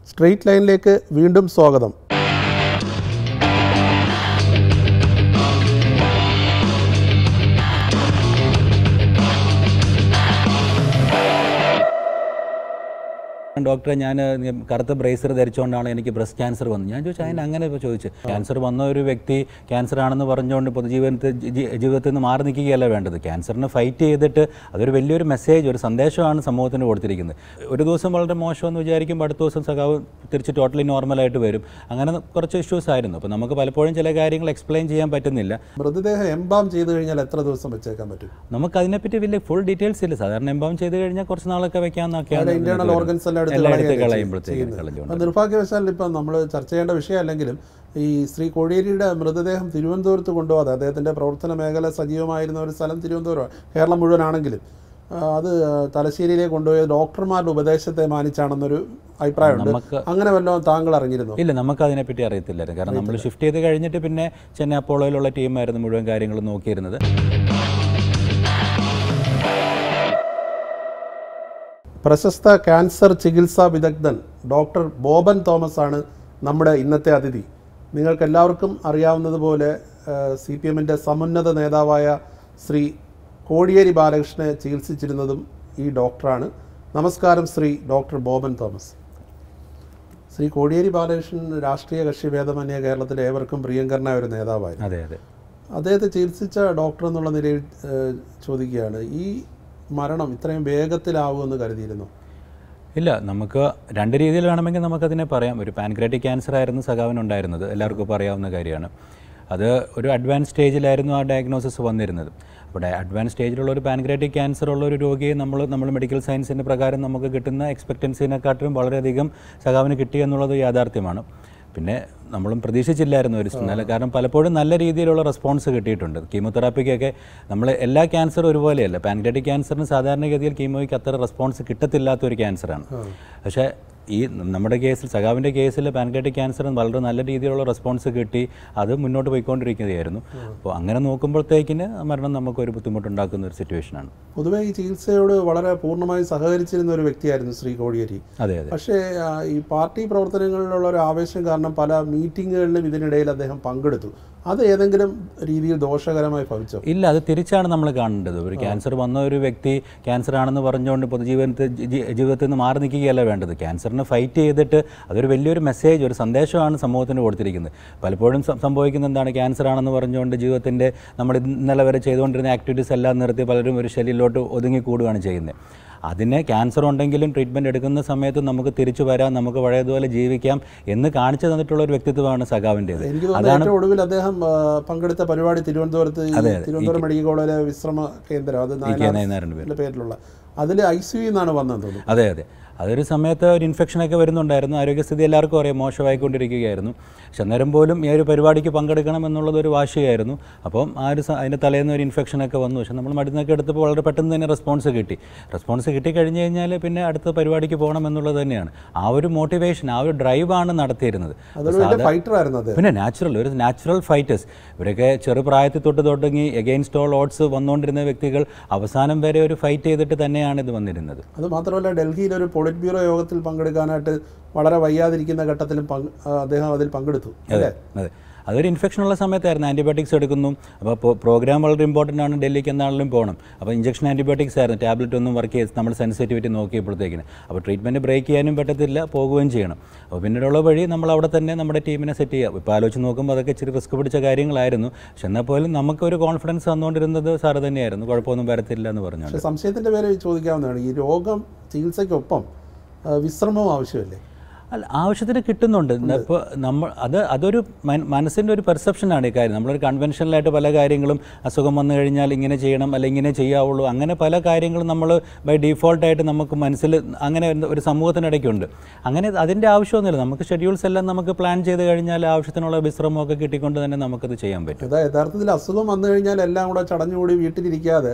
Straight ലൈനിലേക്ക് വീണ്ടും സ്വാഗതം ഡോക്ടറെ ഞാൻ കറുത്ത ബ്രേസർ ധരിച്ചുകൊണ്ടാണ് എനിക്ക് ബ്രസ്റ്റ് ക്യാൻസർ വന്നത് ഞാൻ ചോദിച്ചു അതിന് അങ്ങനെ ഇപ്പോൾ ചോദിച്ചു ക്യാൻസർ വന്ന ഒരു വ്യക്തി ക്യാൻസർ ആണെന്ന് പറഞ്ഞുകൊണ്ട് പൊതുജീവനത്തിൽ ജി- ജീവിതത്തിൽ നിന്ന് മാറി നിൽക്കുകയല്ല വേണ്ടത് ക്യാൻസറിനെ ഫൈറ്റ് ചെയ്തിട്ട് അതൊരു വലിയൊരു മെസ്സേജ് ഒരു സന്ദേശമാണ് സമൂഹത്തിന് കൊടുത്തിരിക്കുന്നത് ഒരു ദിവസം വളരെ മോശമെന്ന് വിചാരിക്കുമ്പോൾ അടുത്ത ദിവസം സഖാവ് തിരിച്ച് ടോട്ടലി നോർമലായിട്ട് വരും അങ്ങനെ കുറച്ച് ഇഷ്യൂസ് ആയിരുന്നു അപ്പോൾ നമുക്ക് പലപ്പോഴും ചില കാര്യങ്ങൾ എക്സ്പ്ലെയിൻ ചെയ്യാൻ പറ്റുന്നില്ല മൃതദേഹം എംബാം ചെയ്തു കഴിഞ്ഞാൽ എത്ര ദിവസം വെച്ചേക്കാൻ പറ്റും നമുക്ക് അതിനെപ്പറ്റി വലിയ ഫുൾ ഡീറ്റെയിൽസ് ഇല്ല സാധാരണ എംബാം ചെയ്ത് കഴിഞ്ഞാൽ കുറച്ച് നാളൊക്കെ വെക്കാമെന്നൊക്കെയാണ് ഇന്റേണൽ ഓർഗൻസ് എല്ലാം എടുത്ത് എല്ലാം എടുത്ത് കളയുകയാണ് കളയുമ്പോഴത്തേക്കും ചെയ്യുന്നത്. കളഞ്ഞുകൊണ്ട് അപ്പോൾ നിർഭാഗ്യവശാൽ ഇപ്പം നമ്മൾ ചർച്ച ചെയ്യേണ്ട വിഷയമല്ലെങ്കിലും ഈ ശ്രീ കോടിയേരിയുടെ മൃതദേഹം തിരുവനന്തപുരത്ത് കൊണ്ടുപോകാതെ അദ്ദേഹത്തിൻ്റെ പ്രവർത്തന മേഖല സജീവമായിരുന്ന ഒരു സ്ഥലം തിരുവനന്തപുരം കേരളം മുഴുവനാണെങ്കിലും ആ, അത് തലശ്ശേരിയിലേക്ക് കൊണ്ടുപോയ ഡോക്ടർമാരുടെ ഉപദേശത്തെ മാനിച്ചാണെന്നൊരു അഭിപ്രായമുണ്ട് നമുക്ക് അങ്ങനെ വല്ലതും താങ്കൾ അറിഞ്ഞിരുന്നു ഇല്ല നമുക്ക് അതിനെപ്പറ്റി അറിയത്തില്ലായിരുന്നു കാരണം നമ്മൾ ഷിഫ്റ്റ് ചെയ്ത് കഴിഞ്ഞിട്ട് പിന്നെ ചെന്നൈ അപ്പോളോയിലുള്ള ടീമായിരുന്നു മുഴുവൻ കാര്യങ്ങളും നോക്കിയിരുന്നത് പ്രശസ്ത ക്യാൻസർ ചികിത്സാ വിദഗ്ധൻ ഡോക്ടർ ബോബൻ തോമസ് ആണ് നമ്മുടെ ഇന്നത്തെ അതിഥി നിങ്ങൾക്കെല്ലാവർക്കും അറിയാവുന്നതുപോലെ സി പി എമ്മിൻ്റെ സമുന്നത നേതാവായ ശ്രീ കോടിയേരി ബാലകൃഷ്ണനെ ചികിത്സിച്ചിരുന്നതും ഈ ഡോക്ടറാണ് നമസ്കാരം ശ്രീ ഡോക്ടർ ബോബൻ തോമസ് ശ്രീ കോടിയേരി ബാലകൃഷ്ണൻ രാഷ്ട്രീയ കക്ഷി ഭേദമന്യ കേരളത്തിലെ ഏവർക്കും പ്രിയങ്കരനായ ഒരു നേതാവായിരുന്നു അതെ അതെ അദ്ദേഹത്തെ ചികിത്സിച്ച ഡോക്ടർ എന്നുള്ള നിലയിൽ ഏഹ്, ചോദിക്കുകയാണ് ഈ മരണം ഇത്രയും വേഗത്തിലാവുമെന്ന് കരുതിയിരുന്നു ഇല്ല നമുക്ക് രണ്ട് രീതിയിൽ വേണമെങ്കിൽ നമുക്കതിനെ പറയാം ഒരു പാൻക്രാറ്റിക് ക്യാൻസർ ആയിരുന്നു സഖാവിനുണ്ടായിരുന്നത് എല്ലാവർക്കും ഇപ്പോൾ അറിയാവുന്ന കാര്യമാണ് അത് ഒരു അഡ്വാൻസ് സ്റ്റേജിലായിരുന്നു ആ ഡയഗ്നോസിസ് വന്നിരുന്നത് അപ്പോൾ അഡ്വാൻസ് സ്റ്റേജിലുള്ള ഒരു പാൻക്രാറ്റിക് ക്യാൻസർ ഉള്ള ഒരു രോഗിയെ നമ്മൾ നമ്മൾ മെഡിക്കൽ സയൻസിൻ്റെ പ്രകാരം നമുക്ക് കിട്ടുന്ന എക്സ്പെക്റ്റൻസിനെക്കാട്ടിലും വളരെയധികം സഖാവിന് കിട്ടി എന്നുള്ളത് യാഥാർത്ഥ്യമാണ് പിന്നെ നമ്മളും പ്രതീക്ഷിച്ചില്ലായിരുന്നു ഒരു നല്ല കാരണം പലപ്പോഴും നല്ല രീതിയിലുള്ള റെസ്പോൺസ് കിട്ടിയിട്ടുണ്ട് കീമോതെറാപ്പിക്കൊക്കെ നമ്മൾ എല്ലാ ക്യാൻസറും ഒരുപോലെയല്ല പാൻക്രാറ്റിക് ക്യാൻസറിന് സാധാരണഗതിയിൽ കീമോയ്ക്ക് അത്ര റെസ്പോൺസ് കിട്ടത്തില്ലാത്ത ഒരു ക്യാൻസറാണ് പക്ഷേ ഈ നമ്മുടെ കേസിൽ സഖാവിൻ്റെ കേസിൽ പാൻക്രാറ്റിക് ക്യാൻസറിന് വളരെ നല്ല രീതിയിലുള്ള റെസ്പോൺസ് കിട്ടി അത് മുന്നോട്ട് പോയിക്കൊണ്ടിരിക്കുകയായിരുന്നു അപ്പോൾ അങ്ങനെ നോക്കുമ്പോഴത്തേക്കിന് മരണം നമുക്കൊരു ബുദ്ധിമുട്ടുണ്ടാക്കുന്ന ഒരു സിറ്റുവേഷനാണ് പൊതുവെ ഈ ചികിത്സയോട് വളരെ പൂർണ്ണമായി സഹകരിച്ചിരുന്ന ഒരു വ്യക്തിയായിരുന്നു ശ്രീ കോടിയേരി അതെ അതെ പക്ഷേ ആ, ഈ പാർട്ടി പ്രവർത്തനങ്ങളിലുള്ള ഒരു ആവേശം കാരണം പല മീറ്റിങ്ങുകളിലും ഇതിനിടയിൽ അദ്ദേഹം പങ്കെടുത്തു അത് ഏതെങ്കിലും രീതിയിൽ ദോഷകരമായി ഭവിച്ചോ ഇല്ല അത് തിരിച്ചാണ് നമ്മൾ കാണേണ്ടത് ഒരു ക്യാൻസർ വന്ന ഒരു വ്യക്തി ക്യാൻസർ ആണെന്ന് പറഞ്ഞുകൊണ്ട് പൊതുജീവനത്തിൽ ജി- ജി- ജീവിതത്തിൽ നിന്ന് മാറി നിൽക്കുകയല്ല വേണ്ടത് ക്യാൻസറിനെ ഫൈറ്റ് ചെയ്തിട്ട് അതൊരു വലിയൊരു മെസ്സേജ് ഒരു സന്ദേശമാണ് സമൂഹത്തിന് കൊടുത്തിരിക്കുന്നത് പലപ്പോഴും സം- സംഭവിക്കുന്നത് എന്താണ് ക്യാൻസർ ആണെന്ന് പറഞ്ഞുകൊണ്ട് ജീവിതത്തിൻ്റെ നമ്മൾ ഇന്നലെ വരെ ചെയ്തുകൊണ്ടിരുന്ന ആക്ടിവിറ്റീസ് എല്ലാം നിർത്തി പലരും ഒരു ശരീരത്തിലോട്ട് ഒതുങ്ങിക്കൂടുകയാണ് ചെയ്യുന്നത് അതിന് ക്യാൻസർ ഉണ്ടെങ്കിലും ട്രീറ്റ്മെൻറ്റ് എടുക്കുന്ന സമയത്ത് നമുക്ക് തിരിച്ചു വരാം നമുക്ക് പഴയതുപോലെ ജീവിക്കാം എന്ന് കാണിച്ചു തന്നിട്ടുള്ള ഒരു വ്യക്തിത്വമാണ് സഖാവിൻ്റേത് എനിക്ക് തോന്നുന്നു ഏറ്റവും ഒടുവിൽ അദ്ദേഹം ആ, പങ്കെടുത്ത പരിപാടി തിരുവനന്തപുരത്ത് ഈ തിരുവനന്തപുരം മെഡിക്കൽ കോളേജിലെ വിശ്രമ കേന്ദ്രം അത് കെ നയനാറിൻ്റെ പേര് നായനാർ പേരിലുള്ള അതിൽ ഐ സി യു എന്നാണ് വന്നതെന്ന് തോന്നുന്നു അതെ അതെ അതൊരു സമയത്ത് ഒരു ഇൻഫെക്ഷനൊക്കെ വരുന്നുണ്ടായിരുന്നു ആരോഗ്യസ്ഥിതി എല്ലാവർക്കും അറിയാം മോശമായിക്കൊണ്ടിരിക്കുകയായിരുന്നു പക്ഷെ അന്നേരം പോലും ഈ ഒരു പരിപാടിക്ക് പങ്കെടുക്കണം എന്നുള്ളത് ഒരു വാശിയായിരുന്നു അപ്പം ആ ഒരു സ- അതിൻ്റെ തലേന്ന് ഒരു ഇൻഫെക്ഷനൊക്കെ വന്നു പക്ഷെ നമ്മൾ മരുന്നൊക്കെ എടുത്തപ്പോൾ വളരെ പെട്ടെന്ന് തന്നെ റെസ്പോൺസ് കിട്ടി റെസ്പോൺസ് കിട്ടിക്കഴിഞ്ഞ് കഴിഞ്ഞാൽ പിന്നെ അടുത്ത പരിപാടിക്ക് പോകണം എന്നുള്ളത് തന്നെയാണ് ആ ഒരു മോട്ടിവേഷൻ ആ ഒരു ഡ്രൈവാണ് നടത്തിയിരുന്നത് അതൊരു വലിയ ഫൈറ്റർ ആയിരുന്നു അദ്ദേഹം പിന്നെ നാച്ചുറൽ ഒരു നാച്ചുറൽ ഫൈറ്റേഴ്സ് ഇവരൊക്കെ ചെറുപ്രായത്തിൽ തൊട്ട് തുടങ്ങി എഗെയിൻസ്റ്റ് ഓൾ ഓട്സ് വന്നുകൊണ്ടിരുന്ന വ്യക്തികൾ അവസാനം വരെ ഒരു ഫൈറ്റ് ചെയ്തിട്ട് തന്നെയാണ് ഇത് വന്നിരുന്നത് അത് മാത്രമല്ല ഡൽഹിയിൽ ഒരു പൊളിറ്റ് ബ്യൂറോ യോഗത്തിൽ പങ്കെടുക്കാനായിട്ട് വളരെ വയ്യാതിരിക്കുന്ന ഘട്ടത്തിലും പങ്ക്- ആ, അദ്ദേഹം അതിൽ പങ്കെടുത്തു അല്ലേ അതെ അതൊരു ഇൻഫെക്ഷൻ ഉള്ള സമയത്തായിരുന്നു ആൻറ്റിബയോട്ടിക്സ് എടുക്കുന്നു അപ്പോൾ പ്രോഗ്രാം വളരെ ഇമ്പോർട്ടൻ്റ് ആണ് ഡൽഹിക്ക് എന്താണെങ്കിലും പോകണം അപ്പോൾ ഇഞ്ചക്ഷൻ ആൻറ്റിബയോട്ടിക്സ് ആയിരുന്നു ടാബ്ലറ്റ് ഒന്നും വർക്ക് ചെയ്ത് നമ്മൾ സെൻസിറ്റിവിറ്റി നോക്കിയപ്പോഴത്തേക്കിന് അപ്പോൾ ട്രീറ്റ്മെൻറ്റ് ബ്രേക്ക് ചെയ്യാനും പറ്റത്തില്ല പോകുകയും ചെയ്യണം അപ്പോൾ പിന്നീടുള്ള വഴി നമ്മൾ അവിടെ തന്നെ നമ്മുടെ ടീമിനെ സെറ്റ് ചെയ്യുക ഇപ്പോൾ ആലോചിച്ച് നോക്കുമ്പോൾ അതൊക്കെ ഇച്ചിരി റിസ്ക് പിടിച്ച കാര്യങ്ങളായിരുന്നു പക്ഷെ എന്നാൽ പോലും നമുക്കൊരു കോൺഫിഡൻസ് തന്നുകൊണ്ടിരുന്നത് സാറ് തന്നെയായിരുന്നു കുഴപ്പമൊന്നും വരത്തില്ല എന്ന് പറഞ്ഞു പക്ഷെ സംശയത്തിന്റെ പേര് ചോദിക്കാവുന്നതാണ് ഈ രോഗം ചികിത്സയ്ക്കൊപ്പം ആ, വിശ്രമവും ആവശ്യമല്ലേ അല്ല ആവശ്യത്തിന് കിട്ടുന്നുണ്ട് ഇപ്പോൾ നമ്മൾ അത് അതൊരു മന- മനസ്സിൻ്റെ ഒരു പെർസെപ്ഷനാണ് ഈ കാര്യം നമ്മളൊരു കൺവെൻഷനലായിട്ട് പല കാര്യങ്ങളും അസുഖം വന്നു കഴിഞ്ഞാൽ ഇങ്ങനെ ചെയ്യണം അല്ലെങ്കിൽ ഇങ്ങനെ ചെയ്യാവുള്ളൂ അങ്ങനെ പല കാര്യങ്ങളും നമ്മൾ ബൈ ഡീഫോൾട്ടായിട്ട് നമുക്ക് മനസ്സിൽ അങ്ങനെ ഒരു- ഒരു സമൂഹത്തിനിടയ്ക്കുണ്ട് അങ്ങനെ അതിൻ്റെ ആവശ്യമൊന്നുമില്ല നമുക്ക് ഷെഡ്യൂൾസ് എല്ലാം നമുക്ക് പ്ലാൻ ചെയ്ത് കഴിഞ്ഞാൽ ആവശ്യത്തിനുള്ള വിശ്രമമൊക്കെ കിട്ടിക്കൊണ്ട് തന്നെ നമുക്കത് ചെയ്യാൻ പറ്റും അതാ യഥാർത്ഥത്തിൽ അസുഖം വന്നു കഴിഞ്ഞാൽ എല്ലാം കൂടെ ചടഞ്ഞുകൂടി വീട്ടിലിരിക്കാതെ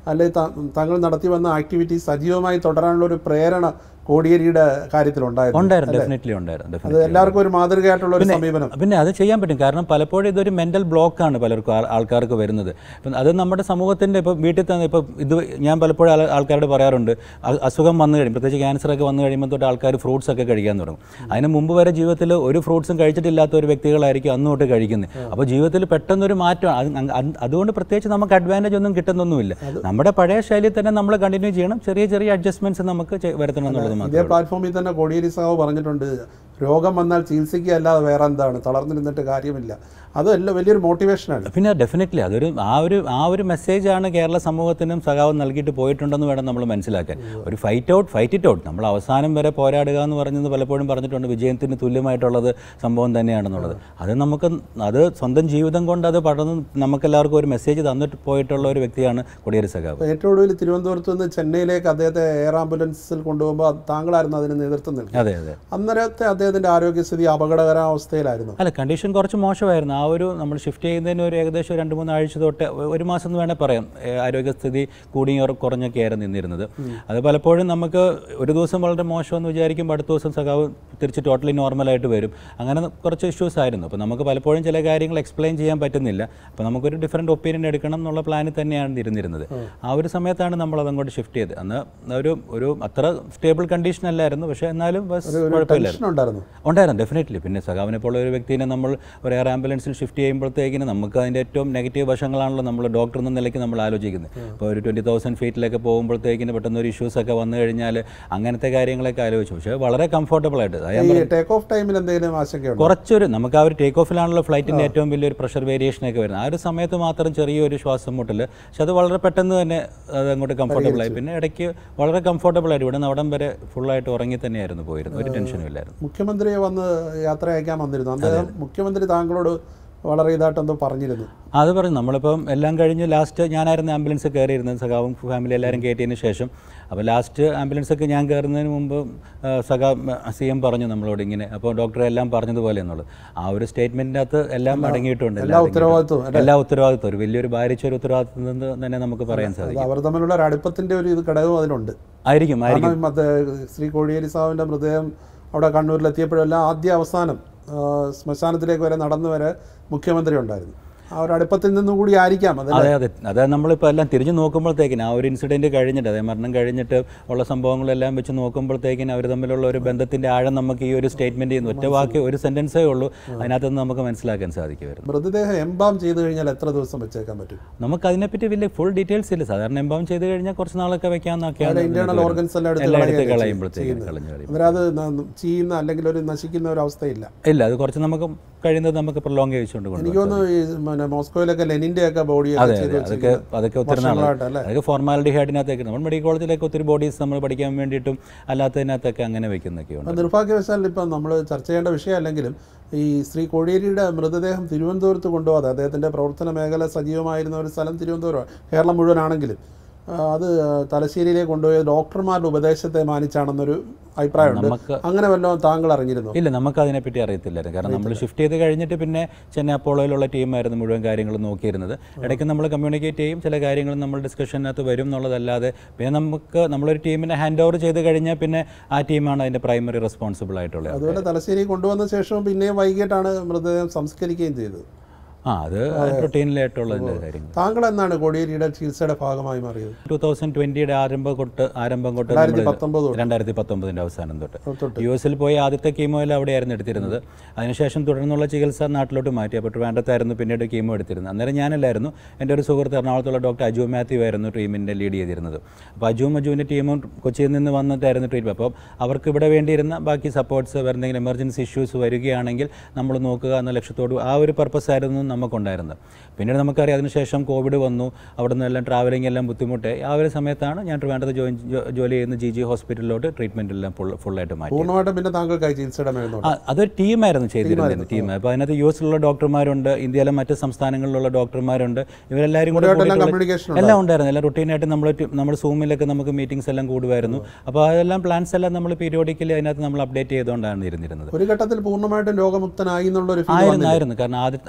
അല്ലെങ്കിൽ ത- താങ്കൾ നടത്തി വന്ന ആക്ടിവിറ്റി സജീവമായി തുടരാനുള്ള ഒരു പ്രേരണ കോടിയേരിയുടെ കാര്യത്തിലുണ്ടായിരുന്നു ഉണ്ടായിരുന്നു ഡെഫിനറ്റ്ലി ഉണ്ടായിരുന്നു അത് definitely. എല്ലാവർക്കും ഒരു മാതൃകയായിട്ടുള്ള ഒരു സമീപനം പിന്നെ അത് ചെയ്യാൻ പറ്റും കാരണം പലപ്പോഴും ഇതൊരു മെൻ്റൽ ബ്ലോക്കാണ് പലർക്കും ആൾ- ആൾക്കാർക്ക് വരുന്നത് ഇപ്പം അത് നമ്മുടെ സമൂഹത്തിൻ്റെ ഇപ്പോൾ വീട്ടിൽ തന്നെ ഇപ്പോൾ ഇത് ഞാൻ പലപ്പോഴും ആൾ- ആൾക്കാരോട് പറയാറുണ്ട് അ- അസുഖം വന്നു കഴിയും പ്രത്യേകിച്ച് ക്യാൻസർ ഒക്കെ വന്നു കഴിയുമ്പോൾ തൊട്ട് ആൾക്കാർ ഫ്രൂട്ട്സ് ഒക്കെ കഴിക്കാൻ തുടങ്ങും അതിന് മുമ്പ് വരെ ജീവിതത്തിൽ ഒരു ഫ്രൂട്ട്സും കഴിച്ചിട്ടില്ലാത്ത ഒരു വ്യക്തികളായിരിക്കും അന്ന് തൊട്ട് കഴിക്കുന്നത് അപ്പോൾ ജീവിതത്തിൽ പെട്ടെന്നൊരു മാറ്റം അത് അങ് അത് അതുകൊണ്ട് പ്രത്യേകിച്ച് നമുക്ക് അഡ്വാൻറ്റേജ് ഒന്നും കിട്ടുന്നൊന്നുമില്ല നമ്മുടെ പഴയ ശൈലിയിൽ തന്നെ നമ്മൾ കണ്ടിന്യൂ ചെയ്യണം ചെറിയ ചെറിയ അഡ്ജസ്റ്റ്മെൻറ്റ്സ് നമുക്ക് ചെ- വരുത്തണം എന്നുള്ളത് മാത്രമേ ഇതേ പ്ലാറ്റ്ഫോമിൽ തന്നെ കോടിയേരി സാഹു പറഞ്ഞിട്ടുണ്ട് രോഗം വന്നാൽ ചികിത്സിക്കുക അല്ലാതെ വേറെ എന്താണ് തളർന്നിരുന്നിട്ട് കാര്യമില്ല അത് എല്ലാം വലിയൊരു മോട്ടിവേഷനാണ് പിന്നെ ഡെഫിനറ്റ്ലി അതൊരു ആ ഒരു ആ ഒരു മെസ്സേജാണ് കേരള സമൂഹത്തിനും സഖാവും നൽകിയിട്ട് പോയിട്ടുണ്ടെന്ന് വേണം നമ്മൾ മനസ്സിലാക്കാൻ ഒരു fight out fight it out നമ്മൾ അവസാനം വരെ പോരാടുക എന്ന് പറഞ്ഞത് പലപ്പോഴും പറഞ്ഞിട്ടുണ്ട് വിജയത്തിന് തുല്യമായിട്ടുള്ളത് സംഭവം തന്നെയാണെന്നുള്ളത് അത് നമുക്ക് അത് സ്വന്തം ജീവിതം കൊണ്ട് അത് പടർന്ന് നമുക്കെല്ലാവർക്കും ഒരു മെസ്സേജ് തന്നിട്ട് പോയിട്ടുള്ള ഒരു വ്യക്തിയാണ് കൊടിയേരി സഖാവ് അപ്പോൾ ഏറ്റവും ഒടുവിൽ തിരുവനന്തപുരത്ത് നിന്ന് ചെന്നൈയിലേക്ക് അദ്ദേഹത്തെ എയർ ആംബുലൻസിൽ കൊണ്ടുപോകുമ്പോൾ താങ്കളായിരുന്നു അതിന് നേതൃത്വം നൽകി അതെ അതെ അന്നേരത്തെ അദ്ദേഹത്തിന്റെ ആരോഗ്യസ്ഥിതി അപകടകരാവസ്ഥയിലായിരുന്നു അല്ല കണ്ടീഷൻ കുറച്ച് മോശമായിരുന്നു ആ ഒരു നമ്മൾ ഷിഫ്റ്റ് ചെയ്യുന്നതിന് ഒരു ഏകദേശം രണ്ട് മൂന്ന് ആഴ്ച തൊട്ട് ഒരു മാസം എന്ന് വേണേൽ പറയാം ഏ, ആരോഗ്യസ്ഥിതി കൂടിയും ഉറ- കുറഞ്ഞൊക്കെ ആയിരുന്നു നിന്നിരുന്നത് അത് പലപ്പോഴും നമുക്ക് ഒരു ദിവസം വളരെ മോശമെന്ന് വിചാരിക്കുമ്പോൾ അടുത്ത ദിവസം സഖാവ് തിരിച്ച് ടോട്ടലി നോർമലായിട്ട് വരും അങ്ങനെ കുറച്ച് ഇഷ്യൂസ് ആയിരുന്നു അപ്പോൾ നമുക്ക് പലപ്പോഴും ചില കാര്യങ്ങൾ എക്സ്പ്ലെയിൻ ചെയ്യാൻ പറ്റുന്നില്ല അപ്പോൾ നമുക്കൊരു ഡിഫറെൻറ്റ് ഒപ്പീനിയൻ എടുക്കണം എന്നുള്ള പ്ലാനിൽ തന്നെയാണ് ഇരുന്നിരുന്നത് ആ ഒരു സമയത്താണ് നമ്മൾ അതങ്ങോട്ട് ഷിഫ്റ്റ് ചെയ്തത് അന്ന് ഒരു ഒരു അത്ര സ്റ്റേബിൾ കണ്ടീഷൻ അല്ലായിരുന്നു പക്ഷേ എന്നാലും ബസ് കുഴപ്പമില്ലായിരുന്നു ടെൻഷൻ ഉണ്ടായിരുന്നു ഉണ്ടായിരുന്നു ഡെഫിനറ്റ്ലി പിന്നെ സഖാവിനെ പോലെ ഒരു വ്യക്തിനെ നമ്മൾ ഒരു എയർ ആംബുലൻസിൽ ഷിഫ്റ്റ് ചെയ്യുമ്പോഴത്തേക്കിന് നമുക്ക് അതിൻ്റെ ഏറ്റവും നെഗറ്റീവ് വശങ്ങളാണല്ലോ നമ്മൾ ഡോക്ടർ എന്ന നിലയ്ക്ക് നമ്മൾ ആലോചിക്കുന്നത് ഇപ്പോൾ ഒരു ട്വൻറ്റി തൗസൻഡ് ഫീറ്റിലൊക്കെ പോകുമ്പോഴത്തേക്കിന് പെട്ടെന്ന് ഒരു ഇഷ്യൂസ് ഒക്കെ വന്നു കഴിഞ്ഞാൽ അങ്ങനത്തെ കാര്യങ്ങളൊക്കെ ആലോചിച്ചു പക്ഷേ വളരെ കംഫർട്ടബിൾ ആയിട്ട് അത് ഞാൻ ഈ ടേക്ക് ഓഫ് ടൈമിൽ എന്തെങ്കിലും ആശങ്കയുണ്ടോ കുറച്ചൊരു നമുക്ക് ആ ഒരു ടേക്ക് ഓഫിലാണല്ലോ ഫ്ലൈറ്റിൻ്റെ ഏറ്റവും വലിയൊരു പ്രഷർ വേരിയേഷൻ ഒക്കെ വരുന്നത് ആ ഒരു സമയത്ത് മാത്രം ചെറിയൊരു ശ്വാസം മുട്ടൽ പക്ഷെ അത് വളരെ പെട്ടെന്ന് തന്നെ അത് അങ്ങോട്ട് കംഫർട്ടബിൾ ആയി പിന്നെ ഇടയ്ക്ക് വളരെ കംഫർട്ടബിൾ ആയിട്ട് ഇവിടെ നിന്ന് അവിടം വരെ ഫുള്ളായിട്ട് ഉറങ്ങി തന്നെയായിരുന്നു പോയിരുന്നത് ഒരു ടെൻഷനും ഇല്ലായിരുന്നു മുഖ്യമന്ത്രിയെ വന്ന് യാത്ര അയക്കാൻ വന്നിരുന്നു അദ്ദേഹം മുഖ്യമന്ത്രി താങ്കളോട് വളരെ ഇതായിട്ട് എന്തോ പറഞ്ഞിരുന്നു അത് പറഞ്ഞു നമ്മളിപ്പം എല്ലാം കഴിഞ്ഞ് ലാസ്റ്റ് ഞാനായിരുന്നു ആംബുലൻസ് കയറിയിരുന്നത് സഖാവും ഫാമിലി എല്ലാവരും കയറ്റിയതിന് ശേഷം അപ്പോൾ ലാസ്റ്റ് ആംബുലൻസ് ഒക്കെ ഞാൻ കയറുന്നതിന് മുമ്പ് ആ, സഖാ സി എം പറഞ്ഞു നമ്മളോട് ഇങ്ങനെ അപ്പോൾ ഡോക്ടറെ എല്ലാം പറഞ്ഞതുപോലെ എന്നുള്ളത് ആ ഒരു സ്റ്റേറ്റ്മെൻറ്റിൻ്റെ അകത്ത് എല്ലാം അടങ്ങിയിട്ടുണ്ട് എല്ലാ ഉത്തരവാദിത്വവും എല്ലാ ഉത്തരവാദിത്വം ഒരു വലിയൊരു ഭാരിച്ച ഒരു ഉത്തരവാദിത്വം എന്ന് തന്നെ നമുക്ക് പറയാൻ അത് സാധിക്കും അവർ തമ്മിലുള്ള ഒരു അടുപ്പത്തിന്റെ ഒരു ഇത് ഘടകവും അതിലുണ്ട് ആയിരിക്കും ആയിരിക്കും കാരണം മറ്റേ ശ്രീ കോടിയേരി സാഹിബിന്റെ മൃതദേഹം അവിടെ കണ്ണൂരിലെത്തിയപ്പോഴെല്ലാം ആദ്യ അവസാനം ആ, ശ്മശാനത്തിലേക്ക് വരെ നടന്നു വരെ മുഖ്യമന്ത്രി ഉണ്ടായിരുന്നു ആ ഒരു അടുപ്പത്തിൽ നിന്നും കൂടി ആയിരിക്കാം അത് അതെ അതെ അതെ നമ്മളിപ്പോൾ എല്ലാം തിരിഞ്ഞു നോക്കുമ്പോഴത്തേക്കിന് ആ ഒരു ഇൻസിഡൻറ്റ് കഴിഞ്ഞിട്ട് അതേ മരണം കഴിഞ്ഞിട്ട് ഉള്ള സംഭവങ്ങളെല്ലാം വെച്ച് നോക്കുമ്പോഴത്തേക്കിന് അവർ തമ്മിലുള്ള ഒരു ബന്ധത്തിൻ്റെ ആഴം നമുക്ക് ഈ ഒരു സ്റ്റേറ്റ്മെൻറ്റ് ചെയ്യുന്നു ഒറ്റ വാക്ക് ഒരു സെൻറ്റൻസേ ഉള്ളൂ അതിനകത്തുനിന്ന് നമുക്ക് മനസ്സിലാക്കാൻ സാധിക്കുമായിരുന്നു മൃതദേഹം എംബാം ചെയ്തു കഴിഞ്ഞാൽ എത്ര ദിവസം വെച്ചേക്കാൻ പറ്റും നമുക്ക് അതിനെപ്പറ്റി വലിയ ഫുൾ ഡീറ്റെയിൽസ് ഇല്ല സാധാരണ എംബാം ചെയ്ത് കഴിഞ്ഞാൽ കുറച്ച് നാളൊക്കെ വെക്കാമെന്നൊക്കെയാണ് ഇന്റേണൽ ഓർഗൻസ് എല്ലാം എടുത്ത് എല്ലാം എടുത്ത് കളയുകയല്ലേ കളയുമ്പോഴത്തേക്കും കളഞ്ഞു കഴിയും അന്നേരം അത് ന- ചെയ്യുന്ന അല്ലെങ്കിൽ ഒരു നശിക്കുന്ന ഒരു അവസ്ഥയില്ല ഇല്ല അത് കുറച്ച് നമുക്ക് കഴിയുന്നത് നമുക്ക് പ്രൊലോങ് ചെയ്യിച്ചുകൊണ്ട് കൊണ്ടുപോകാം എനിക്ക് തോന്നുന്നു ഈ പിന്നെ മോസ്കോയിലൊക്കെ ലെനിന്റെ ഒക്കെ ബോഡി അതെ ചെയ്ത് അതെ അതൊക്കെ അതൊക്കെ ഒത്തിരി നാളായി വർഷങ്ങളായിട്ടല്ലേ അതൊക്കെ ഫോർമാലിറ്റി ഹെഡിനകത്തേക്ക് നമ്മൾ മെഡിക്കൽ കോളേജിലേക്ക് ഒത്തിരി ബോഡീസ് നമ്മൾ പഠിക്കാൻ വേണ്ടിയിട്ടും അല്ലാത്തതിനകത്തൊക്കെ അങ്ങനെ വെക്കുന്നൊക്കെയുണ്ട് അത് നിർഭാഗ്യവശാൽ ഇപ്പം നമ്മൾ ചർച്ച ചെയ്യേണ്ട വിഷയമല്ലെങ്കിലും ഈ ശ്രീ കോടിയേരിയുടെ മൃതദേഹം തിരുവനന്തപുരത്ത് കൊണ്ടുപോകാതെ അദ്ദേഹത്തിൻ്റെ പ്രവർത്തന മേഖല സജീവമായിരുന്ന ഒരു സ്ഥലം തിരുവനന്തപുരം കേരളം മുഴുവനാണെങ്കിലും ആ, അത് തലശ്ശേരിയിലേക്ക് കൊണ്ടുപോയ ഡോക്ടർമാരുടെ ഉപദേശത്തെ മാനിച്ചാണെന്നൊരു അഭിപ്രായമുണ്ട് നമുക്ക് അങ്ങനെ വല്ലതും താങ്കൾ അറിഞ്ഞിരുന്നു ഇല്ല നമുക്ക് അതിനെപ്പറ്റി അറിയത്തില്ലായിരുന്നു കാരണം നമ്മൾ ഷിഫ്റ്റ് ചെയ്ത് കഴിഞ്ഞിട്ട് പിന്നെ ചെന്നൈ അപ്പോളോയിലുള്ള ടീമായിരുന്നു മുഴുവൻ കാര്യങ്ങളും നോക്കിയിരുന്നത് ഇടയ്ക്ക് നമ്മൾ കമ്മ്യൂണിക്കേറ്റ് ചെയ്യും ചില കാര്യങ്ങൾ നമ്മൾ ഡിസ്കഷനകത്ത് വരും എന്നുള്ളതല്ലാതെ പിന്നെ നമുക്ക് നമ്മളൊരു ടീമിനെ ഹാൻഡ് ഓവർ ചെയ്ത് കഴിഞ്ഞാൽ പിന്നെ ആ ടീമാണ് അതിൻ്റെ പ്രൈമറി റെസ്പോൺസിബിൾ ആയിട്ടുള്ളത് അതുപോലെ തലശ്ശേരി കൊണ്ടുവന്ന ശേഷവും പിന്നെയും വൈകിട്ടാണ് മൃതദേഹം സംസ്കരിക്കുകയും ചെയ്തത് ആ അത് റൊട്ടീനിലായിട്ടുള്ളതിൻ്റെ കാര്യങ്ങൾ താങ്കൾ എന്നാണ് കോടിയേരിയുടെ ചികിത്സയുടെ ഭാഗമായി മാറിയത് ടൂ തൗസൻഡ് ട്വൻറ്റിയുടെ ആരംഭം തൊട്ട് ആരംഭം തൊട്ട് രണ്ടായിരത്തി നമ്മൾ പത്തൊമ്പത് രണ്ടായിരത്തി പത്തൊമ്പതിൻ്റെ അവസാനം തൊട്ട് തൊട്ട് യു എസിൽ പോയി ആദ്യത്തെ കീമോ എല്ലാം അവിടെയായിരുന്നു എടുത്തിരുന്നത് അതിനുശേഷം തുടർന്നുള്ള ചികിത്സ നാട്ടിലോട്ട് മാറ്റി അപ്പോൾ ട്രിവാൻഡ്രത്തായിരുന്നു പിന്നീട് കീമോ എടുത്തിരുന്നത് അന്നേരം ഞാനല്ലായിരുന്നു എൻ്റെ ഒരു സുഹൃത്ത് എറണാകുളത്തുള്ള ഡോക്ടർ അജു മാത്യു ആയിരുന്നു ട്രീറ്റ്മെൻറ്റ് ലീഡ് ചെയ്തിരുന്നത് അപ്പോൾ അജുവും അജുവിൻ്റെ ടീമും കൊച്ചിയിൽ നിന്ന് വന്നിട്ടായിരുന്നു ട്രീറ്റ്മെൻറ്റ് അപ്പോൾ അവർക്ക് ഇവിടെ വേണ്ടിയിരുന്ന ബാക്കി സപ്പോർട്ട്സ് വേറെ എന്തെങ്കിലും എമർജൻസി ഇഷ്യൂസ് വരികയാണെങ്കിൽ നമ്മൾ നോക്കുക എന്ന ലക്ഷ്യത്തോട് ആ ഒരു പർപ്പസ് ആയിരുന്നു നമുക്കുണ്ടായിരുന്നത് പിന്നീട് നമുക്കറിയാം അതിനുശേഷം കോവിഡ് വന്നു അവിടെ നിന്നെല്ലാം ട്രാവലിംഗ് എല്ലാം ബുദ്ധിമുട്ട് ആ ഒരു സമയത്താണ് ഞാൻ ട്രിവാൻഡ്രത്ത് ജോയിൻ ജോ- ജോലി ചെയ്യുന്ന ജി ജി ഹോസ്പിറ്റലിലോട്ട് ട്രീറ്റ്മെൻറ്റ് എല്ലാം ഫുൾ ഫുള്ളായിട്ട് മാറ്റി പൂർണ്ണമായിട്ടും പിന്നെ താങ്കൾക്കായി ചികിത്സയുടെ മേൽനോട്ടം ആ, അതൊരു ടീമായിരുന്നു ചെയ്തിരുന്നത് ടീം അപ്പോൾ അതിനകത്ത് യു എസിലുള്ള ഡോക്ടർമാരുണ്ട് ഇന്ത്യയിലെ മറ്റ് സംസ്ഥാനങ്ങളിലുള്ള ഡോക്ടർമാരുണ്ട് ഇവരെല്ലാവരും കൂടെ ഇവരുമായിട്ടെല്ലാം കൂടിയിട്ടുള്ള- കമ്മ്യൂണിക്കേഷൻ എല്ലാം ഉണ്ടായിരുന്നു എല്ലാം റുട്ടീനായിട്ട് നമ്മൾ നമ്മൾ സൂമിലൊക്കെ നമുക്ക് മീറ്റിംഗ്സ് എല്ലാം കൂടുമായിരുന്നു അപ്പോൾ അതെല്ലാം പ്ലാൻസ് എല്ലാം നമ്മൾ പീരിയോഡിക്കലി അതിനകത്ത് നമ്മൾ അപ്ഡേറ്റ് ചെയ്തുകൊണ്ടാണ് ഇരുന്നിരുന്നത് ഒരു ഘട്ടത്തിൽ പൂർണ്ണമായിട്ടും രോഗമുക്തനായി എന്നുള്ള ഒരു ഫീൽ ആയിരുന്നു ആയിരുന്നു കാരണം ആദ്യ ആദ്യത്തെ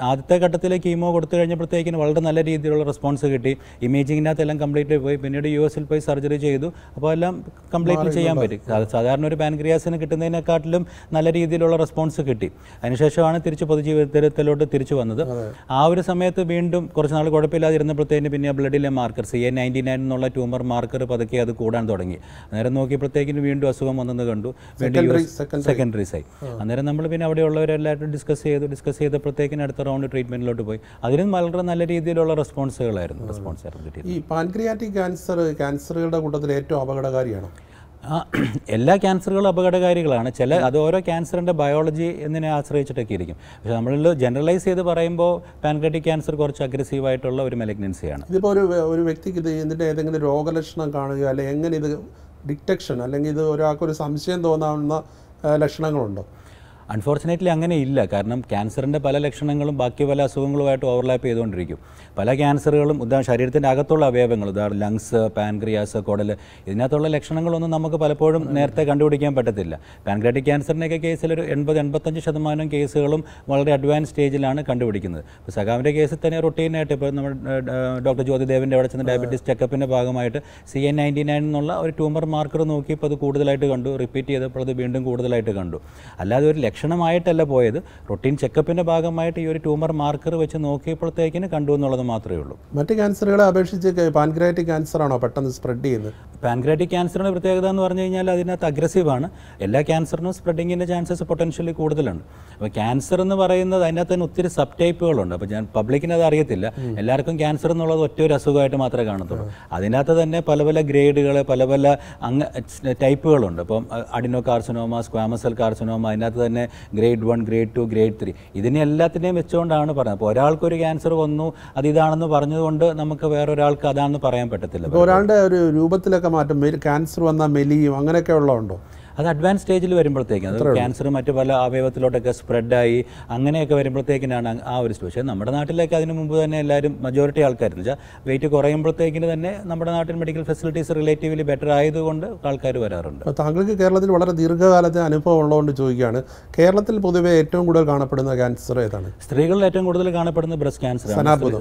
ഘട്ടത്തിൽ കീമോ കൊടുത്തു കഴിഞ്ഞപ്പോഴത്തേക്കിന് വളരെ നല്ല രീതിയിലുള്ള റെസ്പോൺസ് കിട്ടി ഇമേജിങ്ങിനകത്ത് എല്ലാം കംപ്ലീറ്റ് പോയി പിന്നീട് യു എസിൽ പോയി സർജറി ചെയ്തു അപ്പോൾ എല്ലാം കംപ്ലീറ്റ്ലി ചെയ്യാൻ പറ്റും സാ- സാധാരണ ഒരു പാൻക്രിയാസിന് കിട്ടുന്നതിനെക്കാട്ടിലും നല്ല രീതിയിലുള്ള റെസ്പോൺസ് കിട്ടി അതിനുശേഷമാണ് തിരിച്ച് പൊതുജീവിതത്തിലോട്ട് തിരിച്ചു വന്നത് ആ ഒരു സമയത്ത് വീണ്ടും കുറച്ച് നാൾ കുഴപ്പമില്ലാതിരുന്നപ്പോഴത്തേന് പിന്നെ ബ്ലഡിലെ marker C A ninety nine എന്നുള്ള ട്യൂമർ മാർക്കർ പതുക്കെ അത് കൂടാൻ തുടങ്ങി അന്നേരം നോക്കിയപ്പോഴത്തേക്കിന് വീണ്ടും അസുഖം വന്നെന്ന് കണ്ടു വീണ്ടും യു എസ് secondary. സെക്കൻഡറീസ് ആയി അന്നേരം നമ്മൾ പിന്നെ അവിടെയുള്ളവരെല്ലാവരും ഡിസ്കസ് ചെയ്തു ഡിസ്കസ് ചെയ്തപ്പോഴത്തേക്കിന് അടുത്ത റൗണ്ട് ട്രീറ്റ്മെന്റിലോട്ട് പോയി അതിനും വളരെ നല്ല രീതിയിലുള്ള റെസ്പോൺസുകളായിരുന്നു റെസ്പോൺസ് ആയിരുന്നു കിട്ടിയത് ഈ പാൻക്രിയാറ്റിക് ക്യാൻസർ ക്യാൻസറുകളുടെ കൂട്ടത്തിൽ ഏറ്റവും അപകടകാരിയാണ് ആ, എല്ലാ ക്യാൻസറുകളും അപകടകാരികളാണ് ചില അത് ഓരോ ക്യാൻസറിൻ്റെ ബയോളജി എന്നതിനെ ആശ്രയിച്ചിട്ടൊക്കെ ഇരിക്കും പക്ഷേ നമ്മളിൽ ജനറലൈസ് ചെയ്ത് പറയുമ്പോൾ പാൻക്രാറ്റിക് ക്യാൻസർ കുറച്ച് അഗ്രസീവായിട്ടുള്ള ഒരു മെലഗ്നൻസിയാണ് ഇതിപ്പോൾ ഒരു വ്യ- ഒരു വ്യക്തിക്ക് ഇത് ഇതിൻ്റെ ഏതെങ്കിലും രോഗലക്ഷണം കാണുക അല്ലെങ്കിൽ എങ്ങനെ ഇത് ഡിറ്റക്ഷൻ അല്ലെങ്കിൽ ഇത് ഒരാൾക്കൊരു സംശയം തോന്നാവുന്ന ആ, ലക്ഷണങ്ങളുണ്ടോ അൺഫോർച്ചുനേറ്റ്ലി അങ്ങനെ ഇല്ല കാരണം ക്യാൻസറിൻ്റെ പല ലക്ഷണങ്ങളും ബാക്കി പല അസുഖങ്ങളുമായിട്ട് ഓവർലാപ്പ് ചെയ്തുകൊണ്ടിരിക്കും പല ക്യാൻസറുകളും ഉദാഹരണം ശരീരത്തിൻ്റെ അകത്തുള്ള അവയവങ്ങൾ ഉദാഹരണം ലങ്സ് പാൻക്രിയാസ് കുടൽ ഇതിനകത്തുള്ള ലക്ഷണങ്ങളൊന്നും നമുക്ക് പലപ്പോഴും നേരത്തെ കണ്ടുപിടിക്കാൻ പറ്റത്തില്ല പാൻക്രാറ്റിക് ക്യാൻസറിൻ്റെയൊക്കെ കേസിൽ ഒരു എൺപത് എൺപത്തഞ്ച് ശതമാനം കേസുകളും വളരെ അഡ്വാൻസ് സ്റ്റേജിലാണ് കണ്ടുപിടിക്കുന്നത് ഇപ്പോൾ സഖാവിൻ്റെ കേസിൽ തന്നെ റൊട്ടീനായിട്ട് ഇപ്പോൾ നമ്മൾ ഡോക്ടർ ജ്യോതിദേവിൻ്റെ അവിടെ ചെന്ന് ഡയബറ്റീസ് ചെക്കപ്പിൻ്റെ ഭാഗമായിട്ട് സി എൻ നയൻറ്റി നയൻ എന്നുള്ള ഒരു ട്യൂമർ മാർക്കർ നോക്കിയപ്പോൾ അത് കൂടുതലായിട്ട് കണ്ടു റിപ്പീറ്റ് ചെയ്തപ്പോൾ അത് വീണ്ടും കൂടുതലായിട്ട് കണ്ടു അല്ലാതെ ഒരു ലക്ഷണമായിട്ടല്ല പോയത് റൊട്ടീൻ ചെക്കപ്പിൻ്റെ ഭാഗമായിട്ട് ഈ ഒരു ട്യൂമർ മാർക്കർ വെച്ച് നോക്കിയപ്പോഴത്തേക്കിന് കണ്ടു എന്നുള്ളത് മാത്രമേ ഉള്ളൂ മറ്റ് ക്യാൻസറുകളെ അപേക്ഷിച്ച് പാൻക്രിയാറ്റിക് ക്യാൻസർ ആണോ പെട്ടെന്ന് സ്പ്രെഡ് ചെയ്യുന്നത് പാൻക്രാറ്റിക് ക്യാൻസറിൻ്റെ പ്രത്യേകത എന്ന് പറഞ്ഞു കഴിഞ്ഞാൽ അതിനകത്ത് അഗ്രസീവാണ് എല്ലാ ക്യാൻസറിനും സ്പ്രെഡിങ്ങിൻ്റെ ചാൻസസ് പൊട്ടൻഷ്യലി കൂടുതലുണ്ട് അപ്പോൾ ക്യാൻസർ എന്ന് പറയുന്നത് അതിനകത്ത് തന്നെ ഒത്തിരി സബ് ടൈപ്പുകളുണ്ട് അപ്പോൾ ഞാൻ പബ്ലിക്കിന് അത് അറിയത്തില്ല എല്ലാവർക്കും ക്യാൻസർ എന്നുള്ളത് ഒറ്റ ഒരു അസുഖമായിട്ട് മാത്രമേ കാണത്തുള്ളൂ അതിനകത്ത് തന്നെ പല പല ഗ്രേഡുകൾ പല പല അങ്ങ് ടൈപ്പുകളുണ്ട് അപ്പം അഡിനോ കാർസിനോമ സ്ക്വാമസൽ കാർസിനോമ അതിനകത്ത് തന്നെ grade one grade two grade three ഇതിനെ എല്ലാത്തിനെയും വെച്ചുകൊണ്ടാണ് പറയുന്നത് അപ്പോൾ ഒരാൾക്കൊരു ക്യാൻസർ വന്നു അത് ഇതാണെന്ന് പറഞ്ഞതുകൊണ്ട് നമുക്ക് വേറൊരാൾക്ക് അതാണെന്ന് പറയാൻ പറ്റത്തില്ല ഇപ്പോൾ ഒരാളുടെ ഒരു രൂപത്തിലൊക്കെ മാറ്റം ക്യാൻസർ വന്നാൽ മെലിയും അങ്ങനെയൊക്കെ ഉള്ളതുണ്ടോ അത് അഡ്വാൻസ് സ്റ്റേജിൽ വരുമ്പോഴത്തേക്കും അത് ക്യാൻസർ മറ്റു പല അവയവത്തിലോട്ടൊക്കെ സ്പ്രെഡായി അങ്ങനെയൊക്കെ വരുമ്പോഴത്തേക്കിനാണ് അങ് ആ ഒരു പക്ഷേ നമ്മുടെ നാട്ടിലേക്ക് അതിന് മുമ്പ് തന്നെ എല്ലാവരും മജോറിറ്റി ആൾക്കാരെന്ന് വെച്ചാൽ വെയിറ്റ് കുറയുമ്പോഴത്തേക്കിന് തന്നെ നമ്മുടെ നാട്ടിൽ മെഡിക്കൽ ഫെസിലിറ്റീസ് റിലേറ്റീവ്ലി ബെറ്റർ ആയതുകൊണ്ട് ആൾക്കാർ വരാറുണ്ട് അപ്പോൾ താങ്കൾക്ക് കേരളത്തിൽ വളരെ ദീർഘകാലത്തെ അനുഭവം ഉള്ളതുകൊണ്ട് ചോദിക്കുകയാണ് കേരളത്തിൽ പൊതുവെ ഏറ്റവും കൂടുതൽ കാണപ്പെടുന്ന ക്യാൻസർ ഏതാണ് സ്ത്രീകളിൽ ഏറ്റവും കൂടുതൽ കാണപ്പെടുന്നത് ബ്രസ്റ്റ് ക്യാൻസർ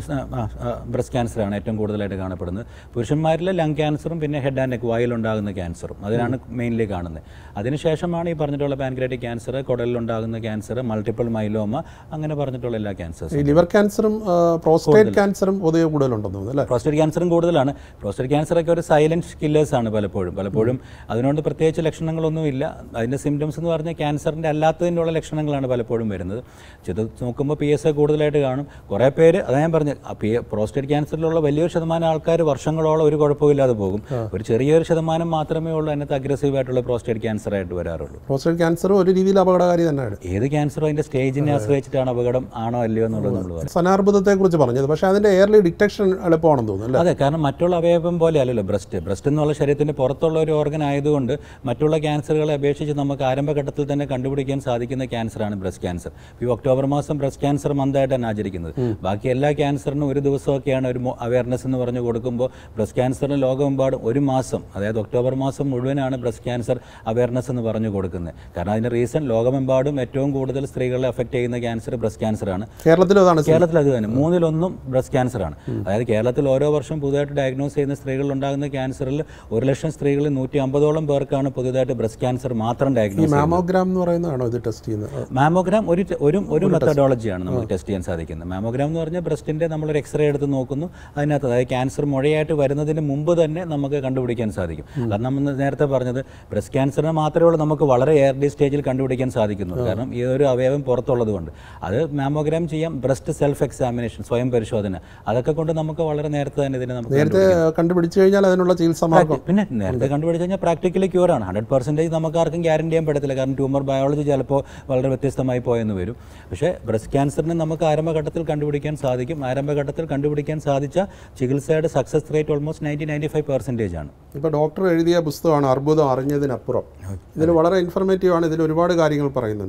ബ്രസ്റ്റ് ക്യാൻസർ ആണ് ഏറ്റവും കൂടുതലായിട്ട് കാണപ്പെടുന്നത് പുരുഷന്മാരിൽ ലങ് ക്യാൻസറും പിന്നെ ഹെഡ് ആൻഡ് നെക്ക് വായിലുണ്ടാകുന്ന ക്യാൻസറും അതിനാണ് മെയിൻലി കാണുന്നത് അതിനുശേഷമാണ് ഈ പറഞ്ഞിട്ടുള്ള പാൻക്രാറ്റിക് ക്യാൻസർ കുടലിലുണ്ടാകുന്ന ക്യാൻസർ മൾട്ടിപ്പിൾ മൈലോമ അങ്ങനെ പറഞ്ഞിട്ടുള്ള എല്ലാ ക്യാൻസേഴ്സും ഈ ലിവർ ക്യാൻസറും പ്രോസ്റ്റേറ്റ് ക്യാൻസറും പൊതുവെ കൂടുതലുണ്ടെന്ന് തോന്നുന്നു അല്ലേ പ്രോസ്റ്റേറ്റ് ക്യാൻസറും കൂടുതലാണ് പ്രോസ്റ്റേറ്റ് ക്യാൻസറൊക്കെ ഒരു സൈലൻറ്റ് കില്ലേഴ്സ് ആണ് പലപ്പോഴും പലപ്പോഴും അതിനോട് പ്രത്യേകിച്ച് ലക്ഷണങ്ങളൊന്നുമില്ല അതിൻ്റെ സിംറ്റംസ് എന്ന് പറഞ്ഞാൽ ക്യാൻസറിൻ്റെ അല്ലാത്തതിനുള്ള ലക്ഷണങ്ങളാണ് പലപ്പോഴും വരുന്നത് ഇത് നോക്കുമ്പോൾ പി എസ് എ കൂടുതലായിട്ട് കാണും കുറേ പേര് അതാ ഞാൻ പറഞ്ഞു പ്രോസ്റ്റേറ്റ് ക്യാൻസറിലുള്ള വലിയൊരു ശതമാനം ആൾക്കാർ വർഷങ്ങളോളം ഒരു കുഴപ്പമില്ലാതെ പോകും ഒരു ചെറിയൊരു ശതമാനം മാത്രമേ ഉള്ളൂ അതിനകത്ത് അഗ്രസീവ് ആയിട്ടുള്ള പ്രോസ്റ്റേറ്റ് ക്യാൻസർ ആയിട്ട് വരാറുള്ളൂ പ്രോസ്റ്റേറ്റ് ക്യാൻസറും ഒരു രീതിയിൽ അപകടകാരി തന്നെയാണ് ഏത് ക്യാൻസറും അതിൻ്റെ സ്റ്റേജിനെ ആശ്രയിച്ചിട്ടാണ് അപകടം ആണോ അല്ലയോ എന്നുള്ളത് നമ്മൾ പറയും സ്തനാർബുദത്തെക്കുറിച്ച് പറഞ്ഞത് പക്ഷേ അതിൻ്റെ എയർലി ഡിറ്റക്ഷൻ എളുപ്പമാണെന്ന് തോന്നുന്നു അല്ലേ അതെ കാരണം മറ്റുള്ള അവയവം പോലെ അല്ലല്ലോ ബ്രസ്റ്റ് ബ്രസ്റ്റ് എന്നുള്ള ശരീരത്തിന്റെ പുറത്തുള്ള ഒരു ഓർഗൻ ആയതുകൊണ്ട് മറ്റുള്ള ക്യാൻസറുകളെ അപേക്ഷിച്ച് നമുക്ക് ആരംഭഘട്ടത്തിൽ തന്നെ കണ്ടുപിടിക്കാൻ സാധിക്കുന്ന ക്യാൻസറാണ് ബ്രസ്റ്റ് ക്യാൻസർ ഈ ഒക്ടോബർ മാസം ബ്രസ്റ്റ് ക്യാൻസർ മന്തായിട്ടാണ് ആചരിക്കുന്നത് ബാക്കി എല്ലാ ക്യാൻസറിനും ഒരു ദിവസമൊക്കെയാണ് ഒരു അവയർനെസ് എന്ന് പറഞ്ഞു കൊടുക്കുമ്പോൾ ബ്രസ്റ്റ് ക്യാൻസറിന് ലോകമെമ്പാടും ഒരു മാസം അതായത് ഒക്ടോബർ മാസം മുഴുവനാണ് ബ്രസ്റ്റ് ക്യാൻസർ അവയർനെസ് എന്ന് പറഞ്ഞു കൊടുക്കുന്നത് കാരണം അതിന്റെ റീസൺ ലോകമെമ്പാടും ഏറ്റവും കൂടുതൽ സ്ത്രീകളെ അഫക്റ്റ് ചെയ്യുന്ന ക്യാൻസർ ബ്രസ്റ്റ് ക്യാൻസർ ആണ് കേരളത്തിലും അതാണ് സ്ഥിതി. കേരളത്തിൽ അത് തന്നെ മൂന്നിലൊന്നും ബ്രസ്റ്റ് ക്യാൻസർ ആണ് അതായത് കേരളത്തിൽ ഓരോ വർഷം പുതുതായിട്ട് ഡയഗ്നോസ് ചെയ്യുന്ന സ്ത്രീകളിൽ ഉണ്ടാകുന്ന ക്യാൻസറിൽ ഒരു ലക്ഷം സ്ത്രീകളിൽ നൂറ്റി അമ്പതോളം പേർക്കാണ് പുതുതായിട്ട് ബ്രസ്റ്റ് ക്യാൻസർ മാത്രം ഈ ഡയഗ്നോസ് മാമോഗ്രാം എന്ന് പറയുന്നതാണോ ഇത് ടെസ്റ്റ് ചെയ്യുന്നത് മാമോഗ്രാം ഒരു ടെ- ഒരു ഒരു മെത്തഡോളജിയാണ് നമുക്ക് ടെസ്റ്റ് ചെയ്യാൻ സാധിക്കുന്നത് മാമോഗ്രാം എന്ന് പറഞ്ഞാൽ ബ്രസ്റ്റിന്റെ നമ്മളൊരു എക്സ്റേ എടുത്ത് നോക്കുന്നു അതിനകത്ത് അതായത് ക്യാൻസർ മുഴയായിട്ട് വരുന്നതിന് മുമ്പ് തന്നെ നമുക്ക് കണ്ടുപിടിക്കാൻ സാധിക്കും കാരണം നമ്മൾ നേരത്തെ പറഞ്ഞത് ബ്രസ്റ്റ് ക്യാൻസറിന് മാത്രമേ ഉള്ളൂ നമുക്ക് വളരെ എയർലി സ്റ്റേജിൽ കണ്ടുപിടിക്കാൻ സാധിക്കുന്നു കാരണം ഈ ഒരു അവയവം പുറത്തുള്ളത് കൊണ്ട് അത് മാമോഗ്രാം ചെയ്യാം ബ്രസ്റ്റ് സെൽഫ് എക്സാമിനേഷൻ സ്വയം പരിശോധന അതൊക്കെ കൊണ്ട് നമുക്ക് വളരെ നേരത്തെ തന്നെ ഇതിനെ നമുക്ക് നേരത്തെ കണ്ടുപിടിച്ചു കഴിഞ്ഞാൽ അതിനുള്ള ചികിത്സാ മാർഗം പിന്നെ നേരത്തെ കണ്ടുപിടിച്ച് കഴിഞ്ഞാൽ പ്രാക്ടിക്കലി ക്യൂർ ആണ് ഹൺഡ്രഡ് പെർസെൻറ്റേജ് നമുക്ക് ആർക്കും ഗ്യാരണ്ടി ചെയ്യാൻ പറ്റത്തില്ല കാരണം ട്യൂമർ ബയോളജി ചിലപ്പോൾ വളരെ വ്യത്യസ്തമായി പോയെന്ന് വരും പക്ഷേ ബ്രസ്റ്റ് ക്യാൻസറിന് നമുക്ക് ആരംഭഘട്ടത്തിൽ കണ്ടുപിടിക്കാൻ സാധിക്കും ആരംഭഘട്ടത്തിൽ കണ്ടുപിടിക്കാൻ സാധിച്ച ചികിത്സയുടെ success rate almost ninety ninety five percentage ആണ് ഇപ്പോൾ ഡോക്ടർ എഴുതിയ പുസ്തകമാണ് അർബുദം അറിഞ്ഞതിനപ്പുറം ഇതിൽ വളരെ ഇൻഫർമേറ്റീവ് ആണ് ഇതിൽ ഒരുപാട് കാര്യങ്ങൾ പറയുന്നുണ്ട്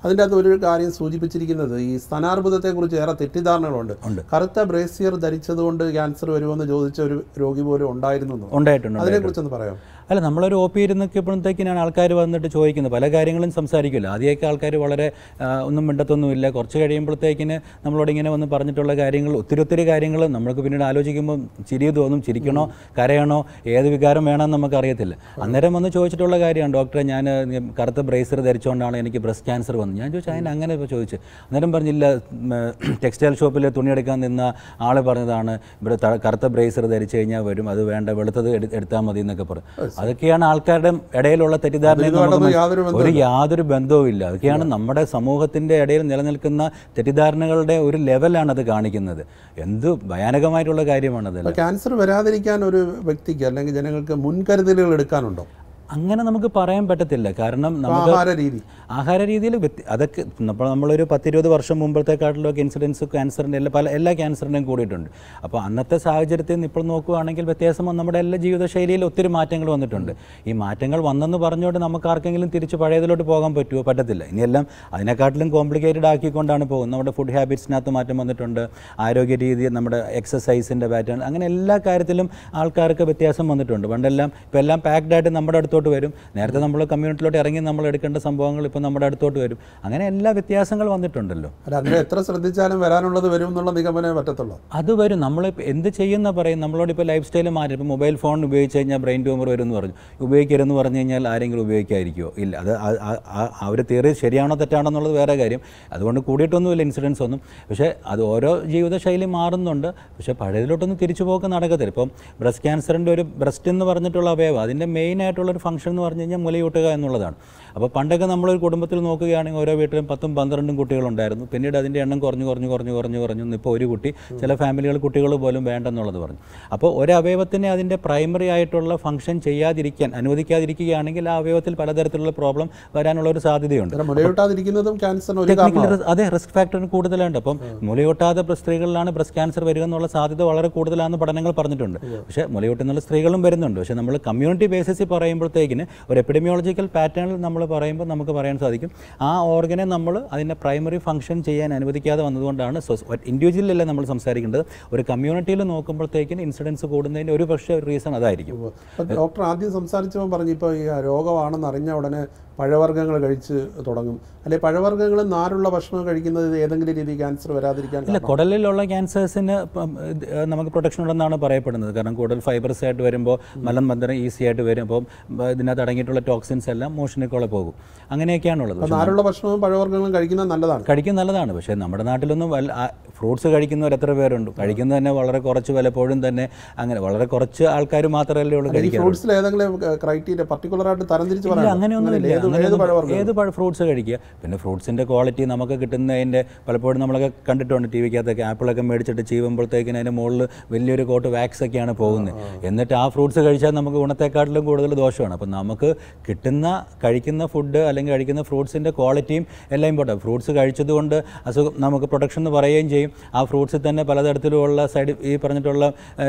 അതിൻ്റെ അകത്ത് ഒരു കാര്യം സൂചിപ്പിച്ചിരിക്കുന്നത് ഈ സ്ഥാനാർബുദത്തെക്കുറിച്ച് ഏറെ തെറ്റിദ്ധാരണകളുണ്ട് കറുത്ത ബ്രേസിയർ ധരിച്ചതുകൊണ്ട് ക്യാൻസർ വരുമെന്ന് ചോദിച്ച ഒരു രോഗി പോലും ഉണ്ടായിരുന്നു എന്ന്. ഉണ്ടായിട്ടുണ്ട് അതിനെക്കുറിച്ചൊന്ന് പറയാം അല്ല നമ്മളൊരു ഒ പി ഇരുന്നപ്പോഴത്തേക്കിനാണ് ആൾക്കാർ വന്നിട്ട് ചോദിക്കുന്നത് പല കാര്യങ്ങളും സംസാരിക്കില്ല ആദ്യമൊക്കെ ആൾക്കാർ വളരെ ആ, ഒന്നും മിണ്ടത്തൊന്നുമില്ല കുറച്ച് കഴിയുമ്പോഴത്തേക്കിന് നമ്മളോട് ഇങ്ങനെ വന്ന് പറഞ്ഞിട്ടുള്ള കാര്യങ്ങൾ ഒത്തിരി ഒത്തിരി കാര്യങ്ങൾ നമ്മൾക്ക് പിന്നീട് ആലോചിക്കുമ്പോൾ ചിരി തോന്നും ചിരിക്കണോ കരയണോ ഏത് വികാരം വേണമെന്ന് നമുക്ക് അറിയത്തില്ല അന്നേരം വന്ന് ചോദിച്ചിട്ടുള്ള കാര്യമാണ് ഡോക്ടറെ ഞാൻ കറുത്ത ബ്രേസർ ധരിച്ചുകൊണ്ടാണ് എനിക്ക് ബ്രസ്റ്റ് ക്യാൻസർ വന്നത് ഞാൻ ചോദിച്ചു അതിന് അങ്ങനെ ഇപ്പോൾ ചോദിച്ചു അന്നേരം പറഞ്ഞില്ല ടെക്സ്റ്റൈൽ ഷോപ്പിൽ തുണിയെടുക്കാൻ നിന്ന ആൾ പറഞ്ഞതാണ് ഇവിടെ ത- കറുത്ത ബ്രേസർ ധരിച്ചു കഴിഞ്ഞാൽ വരും അത് വേണ്ട വെളുത്തത് എടു- എടുത്താൽ മതി എന്നൊക്കെ പറയും അതൊക്കെയാണ് ആൾക്കാരുടെ ഇടയിലുള്ള തെറ്റിദ്ധാരണ ഇതുമായിട്ടൊന്നും യാതൊരു ബന്ധവും ഒരു യാതൊരു ബന്ധവും ഇല്ല അതൊക്കെയാണ് നമ്മുടെ സമൂഹത്തിന്റെ ഇടയിൽ നിലനിൽക്കുന്ന തെറ്റിദ്ധാരണകളുടെ ഒരു ലെവലാണ് അത് കാണിക്കുന്നത് എന്ത് ഭയാനകമായിട്ടുള്ള കാര്യമാണത് അപ്പോൾ ക്യാൻസർ വരാതിരിക്കാൻ ഒരു വ്യക്തിക്ക് അല്ലെങ്കിൽ ജനങ്ങൾക്ക് മുൻകരുതലുകൾ എടുക്കാനുണ്ടോ അങ്ങനെ നമുക്ക് പറയാൻ പറ്റത്തില്ല കാരണം അപ്പോൾ നമുക്ക് ആഹാര രീതി ആഹാര രീതിയിൽ വ്യത്യ അതൊക്കെ ഇപ്പോൾ നമ്മളൊരു പത്തിരുപത് വർഷം മുമ്പത്തെക്കാട്ടിലൊക്കെ ഇൻസിഡൻസ് ക്യാൻസറിൻ്റെ എല്ലാ പല എല്ലാ ക്യാൻസറിൻ്റെയും കൂടിയിട്ടുണ്ട് അപ്പോൾ അന്നത്തെ സാഹചര്യത്തിൽ നിന്ന് ഇപ്പോൾ നോക്കുകയാണെങ്കിൽ വ്യത്യാസം വന്ന് നമ്മുടെ എല്ലാ ജീവിതശൈലിയിൽ ഒത്തിരി മാറ്റങ്ങൾ വന്നിട്ടുണ്ട് ഈ മാറ്റങ്ങൾ വന്നെന്ന് പറഞ്ഞുകൊണ്ട് നമുക്ക് ആർക്കെങ്കിലും തിരിച്ച് പഴയതിലോട്ട് പോകാൻ പറ്റുമോ പറ്റത്തില്ല ഇനിയെല്ലാം അതിനെക്കാട്ടിലും കോംപ്ലിക്കേറ്റഡ് ആക്കിക്കൊണ്ടാണ് പോകുന്നത് നമ്മുടെ ഫുഡ് ഹാബിറ്റ്സിനകത്ത് മാറ്റം വന്നിട്ടുണ്ട് ആരോഗ്യ രീതി നമ്മുടെ എക്സസൈസിൻ്റെ പാറ്റേൺ അങ്ങനെ എല്ലാ കാര്യത്തിലും ആൾക്കാർക്ക് വ്യത്യാസം വന്നിട്ടുണ്ട് പണ്ടെല്ലാം ഇപ്പോൾ എല്ലാം പാക്ഡ് ആയിട്ട് നമ്മുടെ അടുത്തോട്ട് വരും നേരത്തെ നമ്മൾ കമ്മ്യൂണിറ്റിയിലോട്ട് ഇറങ്ങി നമ്മൾ എടുക്കേണ്ട സംഭവങ്ങൾ ഇപ്പോൾ നമ്മുടെ അടുത്തോട്ട് വരും അങ്ങനെ എല്ലാ വ്യത്യാസങ്ങൾ വന്നിട്ടുണ്ടല്ലോ അല്ല അതിന് എത്ര ശ്രദ്ധിച്ചാലും വരാനുള്ളത് വരും എന്നുള്ള നിഗമനമേ പറ്റത്തുള്ളൂ അത് വരും നമ്മൾ എന്ത് ചെയ്യുന്ന പറയും നമ്മളോട് ഇപ്പോൾ ലൈഫ് സ്റ്റൈൽ മാറ്റി ഇപ്പോൾ മൊബൈൽ ഫോൺ ഉപയോഗിച്ച് കഴിഞ്ഞാൽ ബ്രെയിൻ ട്യൂമർ വരും എന്ന് പറഞ്ഞു ഉപയോഗിക്കരുതെന്ന് പറഞ്ഞു കഴിഞ്ഞാൽ ആരെങ്കിലും ഉപയോഗിക്കാതിരിക്കുമോ ഇല്ല അത് ആ- ആ- ആ- ആ ഒരു തിയറി ശരിയാണോ തെറ്റാണോ എന്നുള്ളത് വേറെ കാര്യം അതുകൊണ്ട് കൂടിയിട്ടൊന്നുമില്ല ഇൻസിഡൻസ് ഒന്നും പക്ഷേ അത് ഓരോ ജീവിതശൈലി മാറുന്നുണ്ട് പക്ഷേ പഴയതിലോട്ടൊന്നും തിരിച്ചു പോക്ക് നടക്കത്തില്ല ഇപ്പം ബ്രസ്റ്റ് ക്യാൻസറിൻ്റെ ഒരു ബ്രസ്റ്റ് എന്ന് പറഞ്ഞിട്ടുള്ള അവയവം അതിൻ്റെ മെയിൻ ആയിട്ടുള്ളൊരു ഫംഗ്ഷൻ എന്ന് പറഞ്ഞു കഴിഞ്ഞാൽ മുലയൂട്ടുക എന്നുള്ളതാണ് അപ്പോൾ പണ്ടൊക്കെ നമ്മളൊരു കുടുംബത്തിൽ നോക്കുകയാണെങ്കിൽ ഓരോ വീട്ടിലും പത്തും പന്ത്രണ്ടും കുട്ടികളുണ്ടായിരുന്നു പിന്നീട് അതിൻ്റെ എണ്ണം കുറഞ്ഞു കുറഞ്ഞു കുറഞ്ഞു കുറഞ്ഞു കുറഞ്ഞു ഇപ്പോൾ ഒരു കുട്ടി ചില ഫാമിലികൾ കുട്ടികൾ പോലും വേണ്ടെന്നുള്ളത് പറഞ്ഞു അപ്പോൾ ഒരു അവയവത്തിനെ അതിൻ്റെ പ്രൈമറി ആയിട്ടുള്ള ഫംഗ്ഷൻ ചെയ്യാതിരിക്കാൻ അനുവദിക്കാതിരിക്കുകയാണെങ്കിൽ ആ അവയവത്തിൽ പലതരത്തിലുള്ള പ്രോബ്ലം വരാനുള്ള ഒരു സാധ്യതയുണ്ട് അന്നേരം മുലയൂട്ടാതിരിക്കുന്നതും ക്യാൻസറിന് ഒരു ടെക്നിക്കലി കാരണമാണ് റിസ്- അതെ റിസ്ക് ഫാക്ടറിന് കൂടുതലുണ്ട് അപ്പം മുലയൂട്ടാതെ പ്ര- സ്ത്രീകളിലാണ് ബ്രസ്റ്റ് ക്യാൻസർ വരിക എന്നുള്ള സാധ്യത വളരെ കൂടുതലാണെന്ന് പഠനങ്ങൾ പറഞ്ഞിട്ടുണ്ട് പക്ഷേ മുലയൂട്ടുന്നുള്ള സ്ത്രീകളും വരുന്നുണ്ട് പക്ഷേ നമ്മൾ കമ്മ്യൂണിറ്റി ബേസിസിൽ പറയുമ്പോഴത്തേക്കിന് ഒരു എപ്പിഡമിയോളജിക്കൽ പാറ്റേണിൽ നമ്മൾ പറയുമ്പോൾ നമുക്ക് പറയാൻ സാധിക്കും ആ ഓർഗനെ നമ്മൾ അതിൻ്റെ പ്രൈമറി ഫംഗ്ഷൻ ചെയ്യാൻ അനുവദിക്കാതെ വന്നതുകൊണ്ടാണ് ഇൻഡിവിജ്വലല്ല നമ്മൾ സംസാരിക്കേണ്ടത് ഒരു കമ്മ്യൂണിറ്റിയിൽ നോക്കുമ്പോഴത്തേക്കിന് ഇൻസിഡൻസ് കൂടുന്നതിൻ്റെ ഒരു പക്ഷേ റീസൺ അതായിരിക്കും അപ്പോൾ ഡോക്ടർ ആദ്യം സംസാരിച്ചപ്പോൾ പറഞ്ഞു ഇപ്പോൾ ഈ രോഗമാണെന്ന് അറിഞ്ഞ ഉടനെ പഴവർഗ്ഗങ്ങൾ കഴിച്ച് തുടങ്ങും അല്ലെ പഴവർഗ്ഗങ്ങൾ നാരുള്ള ഭക്ഷണം കഴിക്കുന്നത് ഏതെങ്കിലും രീതി ക്യാൻസർ വരാതിരിക്കാൻ ഇല്ല കുടലിലുള്ള ക്യാൻസേഴ്സിന് ഇപ്പം ഇത് നമുക്ക് പ്രൊട്ടക്ഷൻ ഉണ്ടെന്നാണ് പറയപ്പെടുന്നത് കാരണം കൂടുതൽ ഫൈബർസ് ആയിട്ട് വരുമ്പോൾ മലബന്ധനം ഈസി ആയിട്ട് വരും അപ്പം ഇതിനകത്ത് അടങ്ങിയിട്ടുള്ള ടോക്സിൻസ് എല്ലാം മോഷനിക്കോളെ പോകും അങ്ങനെയൊക്കെയാണുള്ളത് അപ്പോൾ നാരുള്ള ഭക്ഷണവും പഴവർഗ്ഗങ്ങളും കഴിക്കുന്നത് നല്ലതാണ് കഴിക്കുന്നത് നല്ലതാണ് പക്ഷേ നമ്മുടെ നാട്ടിലൊന്നും ഫ്രൂട്ട്സ് കഴിക്കുന്നവർ എത്ര പേരുണ്ട് കഴിക്കുന്നത് തന്നെ വളരെ കുറച്ച് പലപ്പോഴും തന്നെ അങ്ങനെ വളരെ കുറച്ച് ആൾക്കാർ മാത്രമല്ലേ ഉള്ളൂ ഈ കഴിക്കാറ് ഫ്രൂട്ട്സിൽ ഏതെങ്കിലും ക്രൈറ്റീരിയ പർട്ടിക്കുലർ ആയിട്ട് തരംതിരിച്ച് ഇല്ല പറയാം അങ്ങനെയൊന്നുമില്ല ഏത് ഏത് അങ്ങനെയൊന്നും പഴവർഗ്ഗം ഏത് പഴ ഫ്രൂട്ട്സ് കഴിക്കുക പിന്നെ ഫ്രൂട്ട്സിൻ്റെ ക്വാളിറ്റി നമുക്ക് കിട്ടുന്നതിൻ്റെ പലപ്പോഴും നമ്മളൊക്കെ കണ്ടിട്ടുണ്ട് ടി വിക്കകത്തൊക്കെ ആപ്പിളൊക്കെ മേടിച്ചിട്ട് ചീവുമ്പോഴത്തേക്കിന് അതിൻ്റെ മുകളിൽ വലിയൊരു കോട്ട് വാക്സ് ഒക്കെയാണ് പോകുന്നത് എന്നിട്ട് ആ ഫ്രൂട്ട്സ് കഴിച്ചാൽ നമുക്ക് ഗുണത്തെക്കാട്ടിലും കൂടുതൽ ദോഷമാണ് അപ്പം നമുക്ക് കിട്ടുന്ന കഴിക്കുന്ന ഫുഡ് അല്ലെങ്കിൽ കഴിക്കുന്ന ഫ്രൂട്ട്സിൻ്റെ ക്വാളിറ്റിയും എല്ലാം ഇമ്പോർട്ടൻ്റ് ഫ്രൂട്ട്സ് കഴിച്ചതുകൊണ്ട് അസുഖം നമുക്ക് പ്രൊട്ടക്ഷൻ എന്ന് പറയുകയും ചെയ്യും ആ ഫ്രൂട്ട്സിൽ തന്നെ പലതരത്തിലുള്ള സൈഡ് ഈ പറഞ്ഞിട്ടുള്ള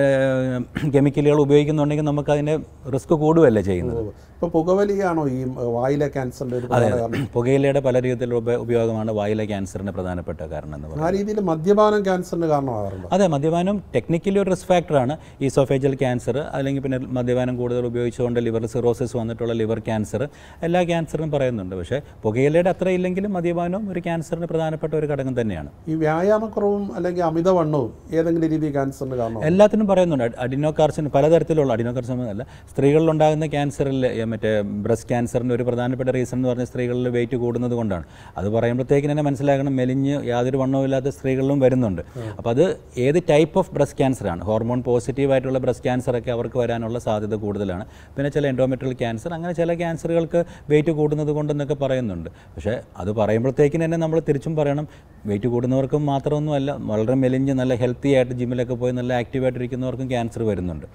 കെമിക്കലുകൾ ഉപയോഗിക്കുന്നുണ്ടെങ്കിൽ നമുക്ക് അതിൻ്റെ റിസ്ക് കൂടുകയല്ലേ ചെയ്യുന്നത് ഇപ്പോൾ പുകവലിയാണോ ഈ വായിലെ ക്യാൻസറിൻ്റെ ഒരു പ്രധാന കാരണം പുകയിലയുടെ പല രീതിയിലുള്ള ഉപ- ഉപയോഗമാണ് വായിലെ ക്യാൻസറിന് പ്രധാനപ്പെട്ട കാരണം എന്ന് പറയുന്നത് ആ രീതിയിൽ മദ്യപാനം ക്യാൻസറിന് കാരണമാകാറുണ്ട് അതെ മദ്യപാനം ടെക്നിക്കലി ഒരു റിസ്ക് ഫാക്ടറാണ് ഈസോഫേജൽ ക്യാൻസർ അല്ലെങ്കിൽ പിന്നെ മദ്യപാനം കൂടുതൽ ഉപയോഗിച്ചുകൊണ്ട് ലിവർ സിറോസിസ് വന്നിട്ടുള്ള ലിവർ ക്യാൻസർ എല്ലാ ക്യാൻസറും പറയുന്നുണ്ട് പക്ഷേ പുകയിലയുടെ അത്ര ഇല്ലെങ്കിലും മദ്യപാനവും ഒരു ക്യാൻസറിന് പ്രധാനപ്പെട്ട ഒരു ഘടകം തന്നെയാണ് ഈ വ്യായാമക്കുറവും അല്ലെങ്കിൽ അമിതവണ്ണവും ഏതെങ്കിലും രീതി ക്യാൻസറിന് കാരണമാകും എല്ലാത്തിനും പറയുന്നുണ്ട് അഡിനോ കാർസിൻ പലതരത്തിലുള്ള അഡിനോ കാർസിൻ അല്ല സ്ത്രീകളിലുണ്ടാകുന്ന ക്യാൻസറിൽ മറ്റേ ബ്രസ്റ്റ് ക്യാൻസറിൻ്റെ ഒരു പ്രധാനപ്പെട്ട റീസൺ എന്ന് പറഞ്ഞാൽ സ്ത്രീകളിൽ വെയിറ്റ് കൂടുന്നത് കൊണ്ടാണ് അത് പറയുമ്പോഴത്തേക്കിന് തന്നെ മനസ്സിലാക്കണം മെലിഞ്ഞ് യാതൊരു വണ്ണവുമില്ലാത്ത സ്ത്രീകളിലും വരുന്നുണ്ട് അപ്പോൾ അത് ഏത് ടൈപ്പ് ഓഫ് ബ്രസ്റ്റ് ക്യാൻസറാണ് ഹോർമോൺ പോസിറ്റീവ് ആയിട്ടുള്ള ബ്രസ്റ്റ് ക്യാൻസറൊക്കെ അവർക്ക് വരാനുള്ള സാധ്യത കൂടുതലാണ് പിന്നെ ചില എൻഡോമെട്രിയൽ ക്യാൻസർ അങ്ങനെ ചില ക്യാൻസറുകൾക്ക് വെയിറ്റ് കൂടുന്നത് കൊണ്ടെന്നൊക്കെ പറയുന്നുണ്ട് പക്ഷേ അത് പറയുമ്പോഴത്തേക്കിന് തന്നെ നമ്മൾ തിരിച്ചും പറയണം വെയിറ്റ് കൂടുന്നവർക്കും മാത്രമൊന്നുമല്ല വളരെ മെലിഞ്ഞ് നല്ല ഹെൽത്തി ആയിട്ട് ജിമ്മിലൊക്കെ പോയി നല്ല ആക്റ്റീവായിട്ടിരിക്കുന്നവർക്കും ക്യാൻസർ വരുന്നുണ്ട്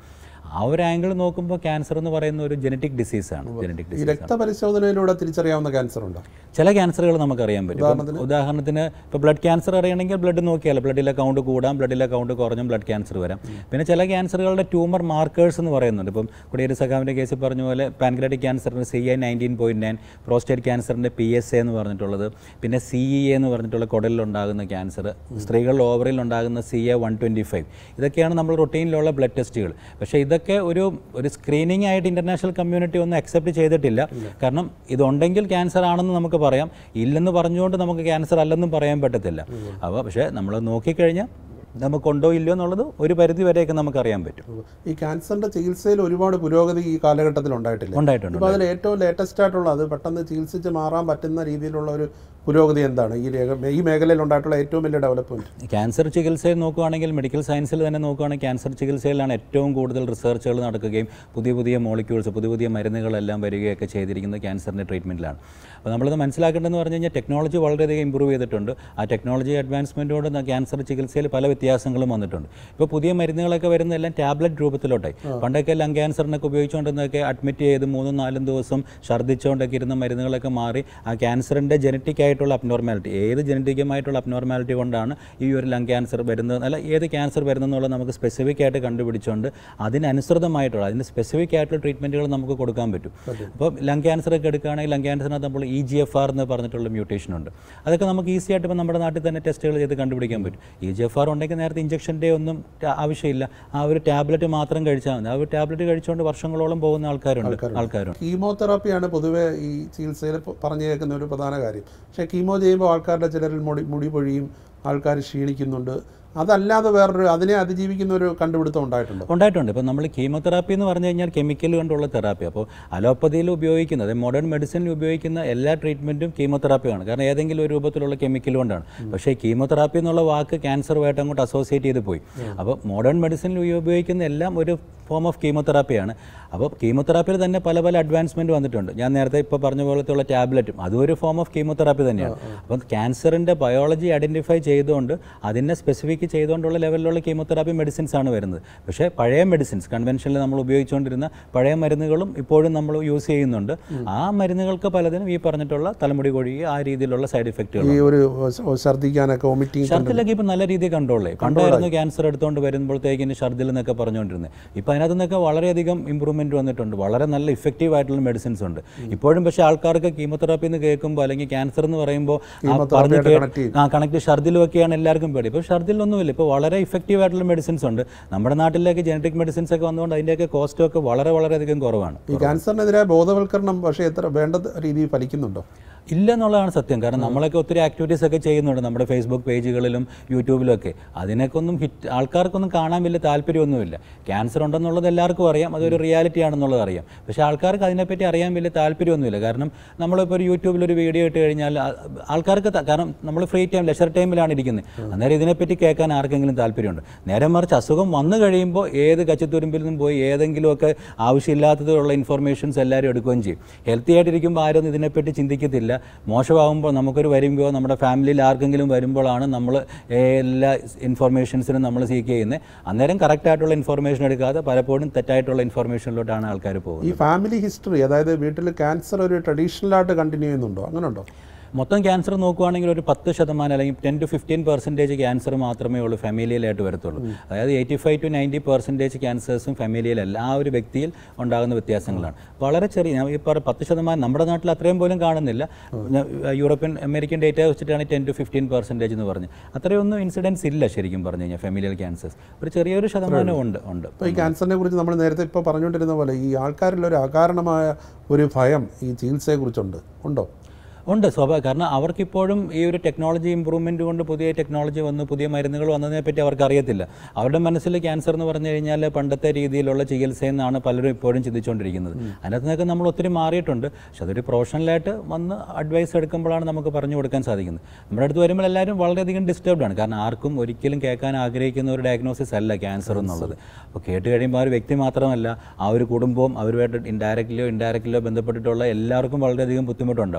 ആ ഒരു ആംഗിൾ നോക്കുമ്പോൾ ക്യാൻസർ എന്ന് പറയുന്ന ഒരു ജനറ്റിക് ഡിസീസാണ് ജനറ്റിക് ഈ ഡിസീസ് രക്തപരിശോധനയിലൂടെ തിരിച്ചറിയാവുന്ന ക്യാൻസർ ഉണ്ടോ ചില ക്യാൻസറുകൾ നമുക്കറിയാൻ പറ്റും ഇപ്പം ഉദാഹരണത്തിന് ഇപ്പോൾ ബ്ലഡ് ക്യാൻസർ അറിയണമെങ്കിൽ ബ്ലഡ് നോക്കിയാൽ ബ്ലഡിലെ കൗണ്ട് കൂടാം ബ്ലഡിലെ കൗണ്ട് കുറഞ്ഞും ബ്ലഡ് ക്യാൻസർ വരാം പിന്നെ ചില ക്യാൻസറുകളുടെ ട്യൂമർ മാർക്കേഴ്സ് എന്ന് പറയുന്നുണ്ട് ഇപ്പം കുടിയേരി സഖാവിൻ്റെ കേസിൽ പറഞ്ഞ പോലെ പാൻക്രാറ്റിക് ക്യാൻസറിന് C I nineteen point nine prostate ക്യാൻസറിൻ്റെ പി എസ് എ എന്ന് പറഞ്ഞിട്ടുള്ളത് പിന്നെ സി ഇ എ എന്ന് പറഞ്ഞിട്ടുള്ള കുടലിലുണ്ടാകുന്ന ക്യാൻസർ സ്ത്രീകളുടെ ഓവറിൽ ഉണ്ടാകുന്ന C A one twenty five ഇതൊക്കെയാണ് നമ്മൾ റൊട്ടീനിലുള്ള ബ്ലഡ് ടെസ്റ്റുകൾ പക്ഷേ ഇതൊക്കെ ഒരു ഒരു സ്ക്രീനിങ് ആയിട്ട് ഇൻ്റർനാഷണൽ കമ്മ്യൂണിറ്റി ഒന്നും അക്സെപ്റ്റ് ചെയ്തിട്ടില്ല കാരണം ഇതുണ്ടെങ്കിൽ ക്യാൻസർ ആണെന്ന് നമുക്ക് പറയാം ഇല്ലെന്ന് പറഞ്ഞുകൊണ്ട് നമുക്ക് ക്യാൻസർ അല്ലെന്നും പറയാൻ പറ്റത്തില്ല അപ്പോൾ പക്ഷേ നമ്മൾ നോക്കിക്കഴിഞ്ഞാൽ നമുക്കുണ്ടോ ഇല്ലയോ എന്നുള്ളത് ഒരു പരിധി വരെയൊക്കെ നമുക്കറിയാൻ പറ്റും ഈ ക്യാൻസറിന്റെ ചികിത്സയിൽ ഒരുപാട് പുരോഗതി ഈ കാലഘട്ടത്തിൽ ഉണ്ടായിട്ടില്ല ഉണ്ടായിട്ടുണ്ട് ഇപ്പോൾ അതിൽ ഏറ്റവും ലേറ്റസ്റ്റ് ആയിട്ടുള്ള അത് പെട്ടെന്ന് ചികിത്സിച്ച് മാറാൻ പറ്റുന്ന രീതിയിലുള്ള ഒരു പുരോഗതി എന്താണ് ഈ രേഖ ഈ മേഖലയിൽ ഉണ്ടായിട്ടുള്ള ഏറ്റവും വലിയ ഡെവലപ്മെന്റ് ക്യാൻസർ ചികിത്സയിൽ നോക്കുകയാണെങ്കിൽ മെഡിക്കൽ സയൻസിൽ തന്നെ നോക്കുകയാണെങ്കിൽ ക്യാൻസർ ചികിത്സയിലാണ് ഏറ്റവും കൂടുതൽ റിസർച്ചുകൾ നടക്കുകയും പുതിയ പുതിയ മോളിക്യൂൾസ് പുതിയ പുതിയ മരുന്നുകളെല്ലാം വരികയൊക്കെ ചെയ്തിരിക്കുന്നത് ക്യാൻസറിൻ്റെ ട്രീറ്റ്മെൻറ്റിലാണ് അപ്പോൾ നമ്മളിത് മനസ്സിലാക്കേണ്ടതെന്ന് പറഞ്ഞു കഴിഞ്ഞാൽ ടെക്നോളജി വളരെയധികം ഇമ്പ്രൂവ് ചെയ്തിട്ടുണ്ട് ആ ടെക്നോളജി അഡ്വാൻസ്മെൻറ്റോട് ക്യാൻസർ ചികിത്സയിൽ പല വ്യത്യാസങ്ങളും വന്നിട്ടുണ്ട് ഇപ്പോൾ പുതിയ മരുന്നുകളൊക്കെ വരുന്നതെല്ലാം ടാബ്ലറ്റ് രൂപത്തിലോട്ടായി പണ്ടൊക്കെ ലങ് ക്യാൻസറിനൊക്കെ ഉപയോഗിച്ചുകൊണ്ടിരുന്നതൊക്കെ അഡ്മിറ്റ് ചെയ്ത് മൂന്നും നാലും ദിവസം ഛർദ്ദിച്ചുകൊണ്ടൊക്കെ ഇരുന്ന മരുന്നുകളൊക്കെ മാറി ആ ക്യാൻസറിൻ്റെ ജനറ്റിക് ആയിട്ടുള്ള അബ്നോർമാലിറ്റി ഏത് ജനറ്റിക്കുമായിട്ടുള്ള അബ്നോർമാലിറ്റി കൊണ്ടാണ് ഈ ഒരു ലങ് ക്യാൻസർ വരുന്നത് അല്ല ഏത് ക്യാൻസർ വരുന്നതെന്നുള്ളത് നമുക്ക് സ്പെസിഫിക് ആയിട്ട് കണ്ടുപിടിച്ചുകൊണ്ട് അതിനനുസൃതമായിട്ടുള്ള അതിന് സ്പെസിഫിക് ആയിട്ടുള്ള ട്രീറ്റ്മെൻറ്റുകൾ നമുക്ക് കൊടുക്കാൻ പറ്റും അപ്പോൾ ലങ് ക്യാൻസർ ഒക്കെ എടുക്കുകയാണെങ്കിൽ ലങ് ക്യാൻസറിനകത്ത് നമ്മൾ ഇ ജി എഫ് ആർ എന്ന് പറഞ്ഞിട്ടുള്ള മ്യൂട്ടേഷൻ ഉണ്ട് അതൊക്കെ നമുക്ക് ഈസി ആയിട്ട് ഇപ്പോൾ നമ്മുടെ നാട്ടിൽ തന്നെ ടെസ്റ്റുകൾ ചെയ്ത് കണ്ടുപിടിക്കാൻ പറ്റും ഇ ജി എഫ് ആർ ഉണ്ടെങ്കിൽ നേരത്തെ ഇഞ്ചക്ഷൻ്റെ ഒന്നും ടാ- ആവശ്യമില്ല ആ ഒരു ടാബ്ലറ്റ് മാത്രം കഴിച്ചാൽ മതി ആ ഒരു ടാബ്ലറ്റ് കഴിച്ചുകൊണ്ട് വർഷങ്ങളോളം പോകുന്ന ആൾക്കാരുണ്ട് ആൾക്കാരുണ്ട് കീമോതെറാപ്പിയാണ് പൊതുവെ ഈ ചികിത്സയിൽ പ- പറഞ്ഞു കേൾക്കുന്ന ഒരു പ്രധാന കാര്യം പക്ഷേ കീമോ ചെയ്യുമ്പോൾ ആൾക്കാരുടെ ചിലരിൽ മുടി മുടി പൊഴിയും ആൾക്കാർ ക്ഷീണിക്കുന്നുണ്ട് അതല്ലാതെ വേറൊരു അതിനെ അതിജീവിക്കുന്ന ഒരു കണ്ടുപിടുത്തം ഉണ്ടായിട്ടുണ്ടോ ഉണ്ടായിട്ടുണ്ട് ഇപ്പോൾ നമ്മൾ കീമോതെറാപ്പി എന്ന് പറഞ്ഞു കഴിഞ്ഞാൽ കെമിക്കൽ കൊണ്ടുള്ള തെറാപ്പി അപ്പോൾ അലോപ്പതിയിൽ ഉപയോഗിക്കുന്ന അതായത് മോഡേൺ മെഡിസിനിൽ ഉപയോഗിക്കുന്ന എല്ലാ ട്രീറ്റ്മെൻറ്റും കീമോതെറാപ്പിയാണ് കാരണം ഏതെങ്കിലും ഒരു രൂപത്തിലുള്ള കെമിക്കൽ കൊണ്ടാണ് പക്ഷേ കീമോതെറാപ്പി എന്നുള്ള വാക്ക് ക്യാൻസറുമായിട്ട് അങ്ങോട്ട് അസോസിയേറ്റ് ചെയ്ത് പോയി അപ്പോൾ മോഡേൺ മെഡിസിനിൽ ഉപയോഗിക്കുന്ന എല്ലാം ഒരു ഫോം ഓഫ് കീമോതെറാപ്പിയാണ് അപ്പോൾ കീമോതെറാപ്പിയിൽ തന്നെ പല പല അഡ്വാൻസ്മെൻറ്റ് വന്നിട്ടുണ്ട് ഞാൻ നേരത്തെ ഇപ്പോൾ പറഞ്ഞ പോലത്തെയുള്ള ടാബ്ലറ്റും അതും ഒരു ഫോം ഓഫ് കീമോതെറാപ്പി തന്നെയാണ് അപ്പം ക്യാൻസറിൻ്റെ ബയോളജി ഐഡൻറ്റിഫൈ ചെയ്തുകൊണ്ട് അതിനെ സ്പെസിഫിക് ചെയ്തുകൊണ്ടുള്ള ലെവലിലുള്ള കീമോതെറാപ്പി മെഡിസിൻസ് ആണ് വരുന്നത് പക്ഷേ പഴയ മെഡിസിൻസ് കൺവെൻഷനിൽ നമ്മൾ ഉപയോഗിച്ചുകൊണ്ടിരുന്ന പഴയ മരുന്നുകളും ഇപ്പോഴും നമ്മൾ യൂസ് ചെയ്യുന്നുണ്ട് ആ മരുന്നുകൾക്ക് പലതിനും ഈ പറഞ്ഞിട്ടുള്ള തലമുടി കൊഴിയുക ആ രീതിയിലുള്ള സൈഡ് ഇഫക്റ്റുകൾ ഈ ഒരു ശ- ഛർദ്ദിക്കാനൊക്കെ വോമിറ്റിംഗ് ഷർദിലൊക്കെ ഇപ്പം നല്ല രീതിയിൽ കൺട്രോളേ പണ്ടായിരുന്നു ക്യാൻസർ എടുത്തുകൊണ്ട് വരുമ്പോഴത്തേക്കിന് ഷർദിൽ എന്നൊക്കെ പറഞ്ഞുകൊണ്ടിരുന്നത് ഇപ്പം അതിനകത്ത് നിന്നൊക്കെ വളരെയധികം ഇമ്പ്രൂവ്മെൻറ്റ് വന്നിട്ടുണ്ട് വളരെ നല്ല ഇഫക്റ്റീവ് ആയിട്ടുള്ള മെഡിസിൻസ് ഉണ്ട് ഇപ്പോഴും പക്ഷേ ആൾക്കാർക്ക് കീമോതെറാപ്പി എന്ന് കേൾക്കുമ്പോൾ അല്ലെങ്കിൽ ക്യാൻസർ എന്ന് പറയുമ്പോൾ ആ പറഞ്ഞ് കീമോതെറാപ്പിയായിട്ട് കേ- കണക്ട് ചെയ്യും ആ കണക്ട് ഷർദിലും ഒക്കെയാണ് എല്ലാവർക്കും പേടി ഇപ്പോൾ ഷർദിലൊന്നുമില്ല ഇപ്പോൾ വളരെ ഇഫക്റ്റീവ് ആയിട്ടുള്ള മെഡിസിൻസ് ഉണ്ട് നമ്മുടെ നാട്ടിലേക്ക് ജനറ്റിക് മെഡിസിൻസ് ഒക്കെ വന്നുകൊണ്ട് അതിൻ്റെയൊക്കെ കോസ്റ്റും ഒക്കെ വളരെ വളരെയധികം കുറവാണ് ഈ ക്യാൻസറിനെതിരായ ബോധവൽക്കരണം പക്ഷേ എത്ര വേണ്ട രീതിയിൽ ഫലിക്കുന്നുണ്ടോ ഇല്ല എന്നുള്ളതാണ് സത്യം കാരണം നമ്മളൊക്കെ ഒത്തിരി ആക്ടിവിറ്റീസ് ഒക്കെ ചെയ്യുന്നുണ്ട് നമ്മുടെ ഫേസ്ബുക്ക് പേജുകളിലും യൂട്യൂബിലും ഒക്കെ അതിനൊക്കെ ഒന്നും ഹിറ്റ് ആൾക്കാർക്കൊന്നും കാണാൻ വലിയ താല്പര്യമൊന്നുമില്ല ക്യാൻസർ ഉണ്ടെന്നുള്ളത് എല്ലാവർക്കും അറിയാം അതൊരു റിയാലിറ്റി ആണെന്നുള്ളത് അറിയാം പക്ഷേ ആൾക്കാർക്ക് അതിനെപ്പറ്റി അറിയാൻ വലിയ താല്പര്യമൊന്നുമില്ല കാരണം നമ്മളിപ്പോൾ ഒരു യൂട്യൂബിൽ ഒരു വീഡിയോ ഇട്ട് കഴിഞ്ഞാൽ ആ- ആൾക്കാർക്ക് ത- കാരണം നമ്മൾ ഫ്രീ ടൈം ലെഷർ ടൈമിലാണ് ഇരിക്കുന്നത് അന്നേരം ഇതിനെപ്പറ്റി കേൾക്കാൻ ആർക്കെങ്കിലും താല്പര്യമുണ്ട് നേരെ മറിച്ച് അസുഖം വന്നു കഴിയുമ്പോൾ ഏത് കച്ചത്തുരുമ്പിൽ നിന്നും പോയി ഏതെങ്കിലുമൊക്കെ ആവശ്യമില്ലാത്തതുള്ള ഇൻഫർമേഷൻസ് എല്ലാവരും എടുക്കുകയും ചെയ്യും ഹെൽത്തി ആയിട്ടിരിക്കുമ്പോൾ ആരും ഇതിനെപ്പറ്റി ചിന്തിക്കത്തില്ല മോശമാകുമ്പോൾ നമുക്കൊരു വരുമ്പോൾ നമ്മുടെ ഫാമിലിയിൽ ആർക്കെങ്കിലും വരുമ്പോഴാണ് നമ്മൾ എല്ലാ ഇൻഫർമേഷൻസിനും നമ്മൾ സീക്ക് ചെയ്യുന്നത് അന്നേരം കറക്റ്റായിട്ടുള്ള ഇൻഫർമേഷൻ എടുക്കാതെ പലപ്പോഴും തെറ്റായിട്ടുള്ള ഇൻഫർമേഷനിലോട്ടാണ് ആൾക്കാർ പോകുന്നത് ഈ ഫാമിലി ഹിസ്റ്ററി അതായത് വീട്ടിൽ ക്യാൻസർ ഒരു ട്രഡീഷണൽ ആയിട്ട് കണ്ടിന്യൂ ചെയ്യുന്നുണ്ടോ അങ്ങനെ ഉണ്ടോ മൊത്തം ക്യാൻസർ നോക്കുകയാണെങ്കിൽ ഒരു പത്ത് ശതമാനം അല്ലെങ്കിൽ ten to fifteen percentage cancer മാത്രമേ ഉള്ളൂ ഫെമിലിയലായിട്ട് വരത്തുള്ളൂ അതായത് eighty five to ninety percentage ക്യാൻസേഴ്സും ഫെമിലിയലല്ല ആ ഒരു വ്യക്തിയിൽ ഉണ്ടാകുന്ന വ്യത്യാസങ്ങളാണ് വളരെ ചെറിയ ഞാൻ ഈ പറഞ്ഞ പത്ത് ശതമാനം നമ്മുടെ നാട്ടിൽ അത്രയും പോലും കാണുന്നില്ല ഞാൻ യൂറോപ്യൻ അമേരിക്കൻ ഡേറ്റ വെച്ചിട്ടാണ് ടെൻ ടു ഫിഫ്റ്റീൻ പെർസെൻറ്റേജ് എന്ന് പറഞ്ഞ് അത്രയൊന്നും ഇൻസിഡൻസ് ഇല്ല ശരിക്കും പറഞ്ഞു കഴിഞ്ഞാൽ ഫെമിലിയൽ ക്യാൻസേഴ്സ് ഒരു ചെറിയൊരു ശതമാനം ഉണ്ട് ഉണ്ട് അപ്പോൾ ഈ ക്യാൻസറിനെ കുറിച്ച് നമ്മൾ നേരത്തെ ഇപ്പോൾ പറഞ്ഞുകൊണ്ടിരുന്ന പോലെ ഈ ആൾക്കാരിൽ ഒരു അകാരണമായ ഒരു ഭയം ഈ ചികിത്സയെക്കുറിച്ചുണ്ട് ഉണ്ടോ ഉണ്ട് സ്വാഭാവികം കാരണം അവർക്കിപ്പോഴും ഈ ഒരു ടെക്നോളജി ഇമ്പ്രൂവ്മെൻറ്റ് കൊണ്ട് പുതിയ ടെക്നോളജി വന്നു പുതിയ മരുന്നുകൾ വന്നതിനെ പറ്റി അവർക്ക് അറിയത്തില്ല അവരുടെ മനസ്സിൽ ക്യാൻസർ എന്ന് പറഞ്ഞു കഴിഞ്ഞാൽ പണ്ടത്തെ രീതിയിലുള്ള ചികിത്സയെന്നാണ് പലരും ഇപ്പോഴും ചിന്തിച്ചുകൊണ്ടിരിക്കുന്നത് അതിനകത്ത് നിന്നൊക്കെ നമ്മൾ ഒത്തിരി മാറിയിട്ടുണ്ട് പക്ഷെ അതൊരു പ്രൊഫഷണലായിട്ട് വന്ന് അഡ്വൈസ് എടുക്കുമ്പോഴാണ് നമുക്ക് പറഞ്ഞു കൊടുക്കാൻ സാധിക്കുന്നത് നമ്മുടെ അടുത്ത് വരുമ്പോൾ എല്ലാവരും വളരെയധികം ഡിസ്റ്റർബ്ഡ് ആണ് കാരണം ആർക്കും ഒരിക്കലും കേൾക്കാൻ ആഗ്രഹിക്കുന്ന ഒരു ഡയഗ്നോസിസ് അല്ല ക്യാൻസർ എന്നുള്ളത് അപ്പോൾ കേട്ട് കഴിയുമ്പോൾ ആ ഒരു വ്യക്തി മാത്രമല്ല ആ ഒരു കുടുംബവും അവരുമായിട്ട് ഇൻഡയറക്റ്റ്ലിയോ ഇൻഡയറക്റ്റ്ലിയോ ബന്ധപ്പെട്ടിട്ടുള്ള എല്ലാവർക്കും വളരെയധികം ബുദ്ധിമുട്ടുണ്ടാവും പിന്നെ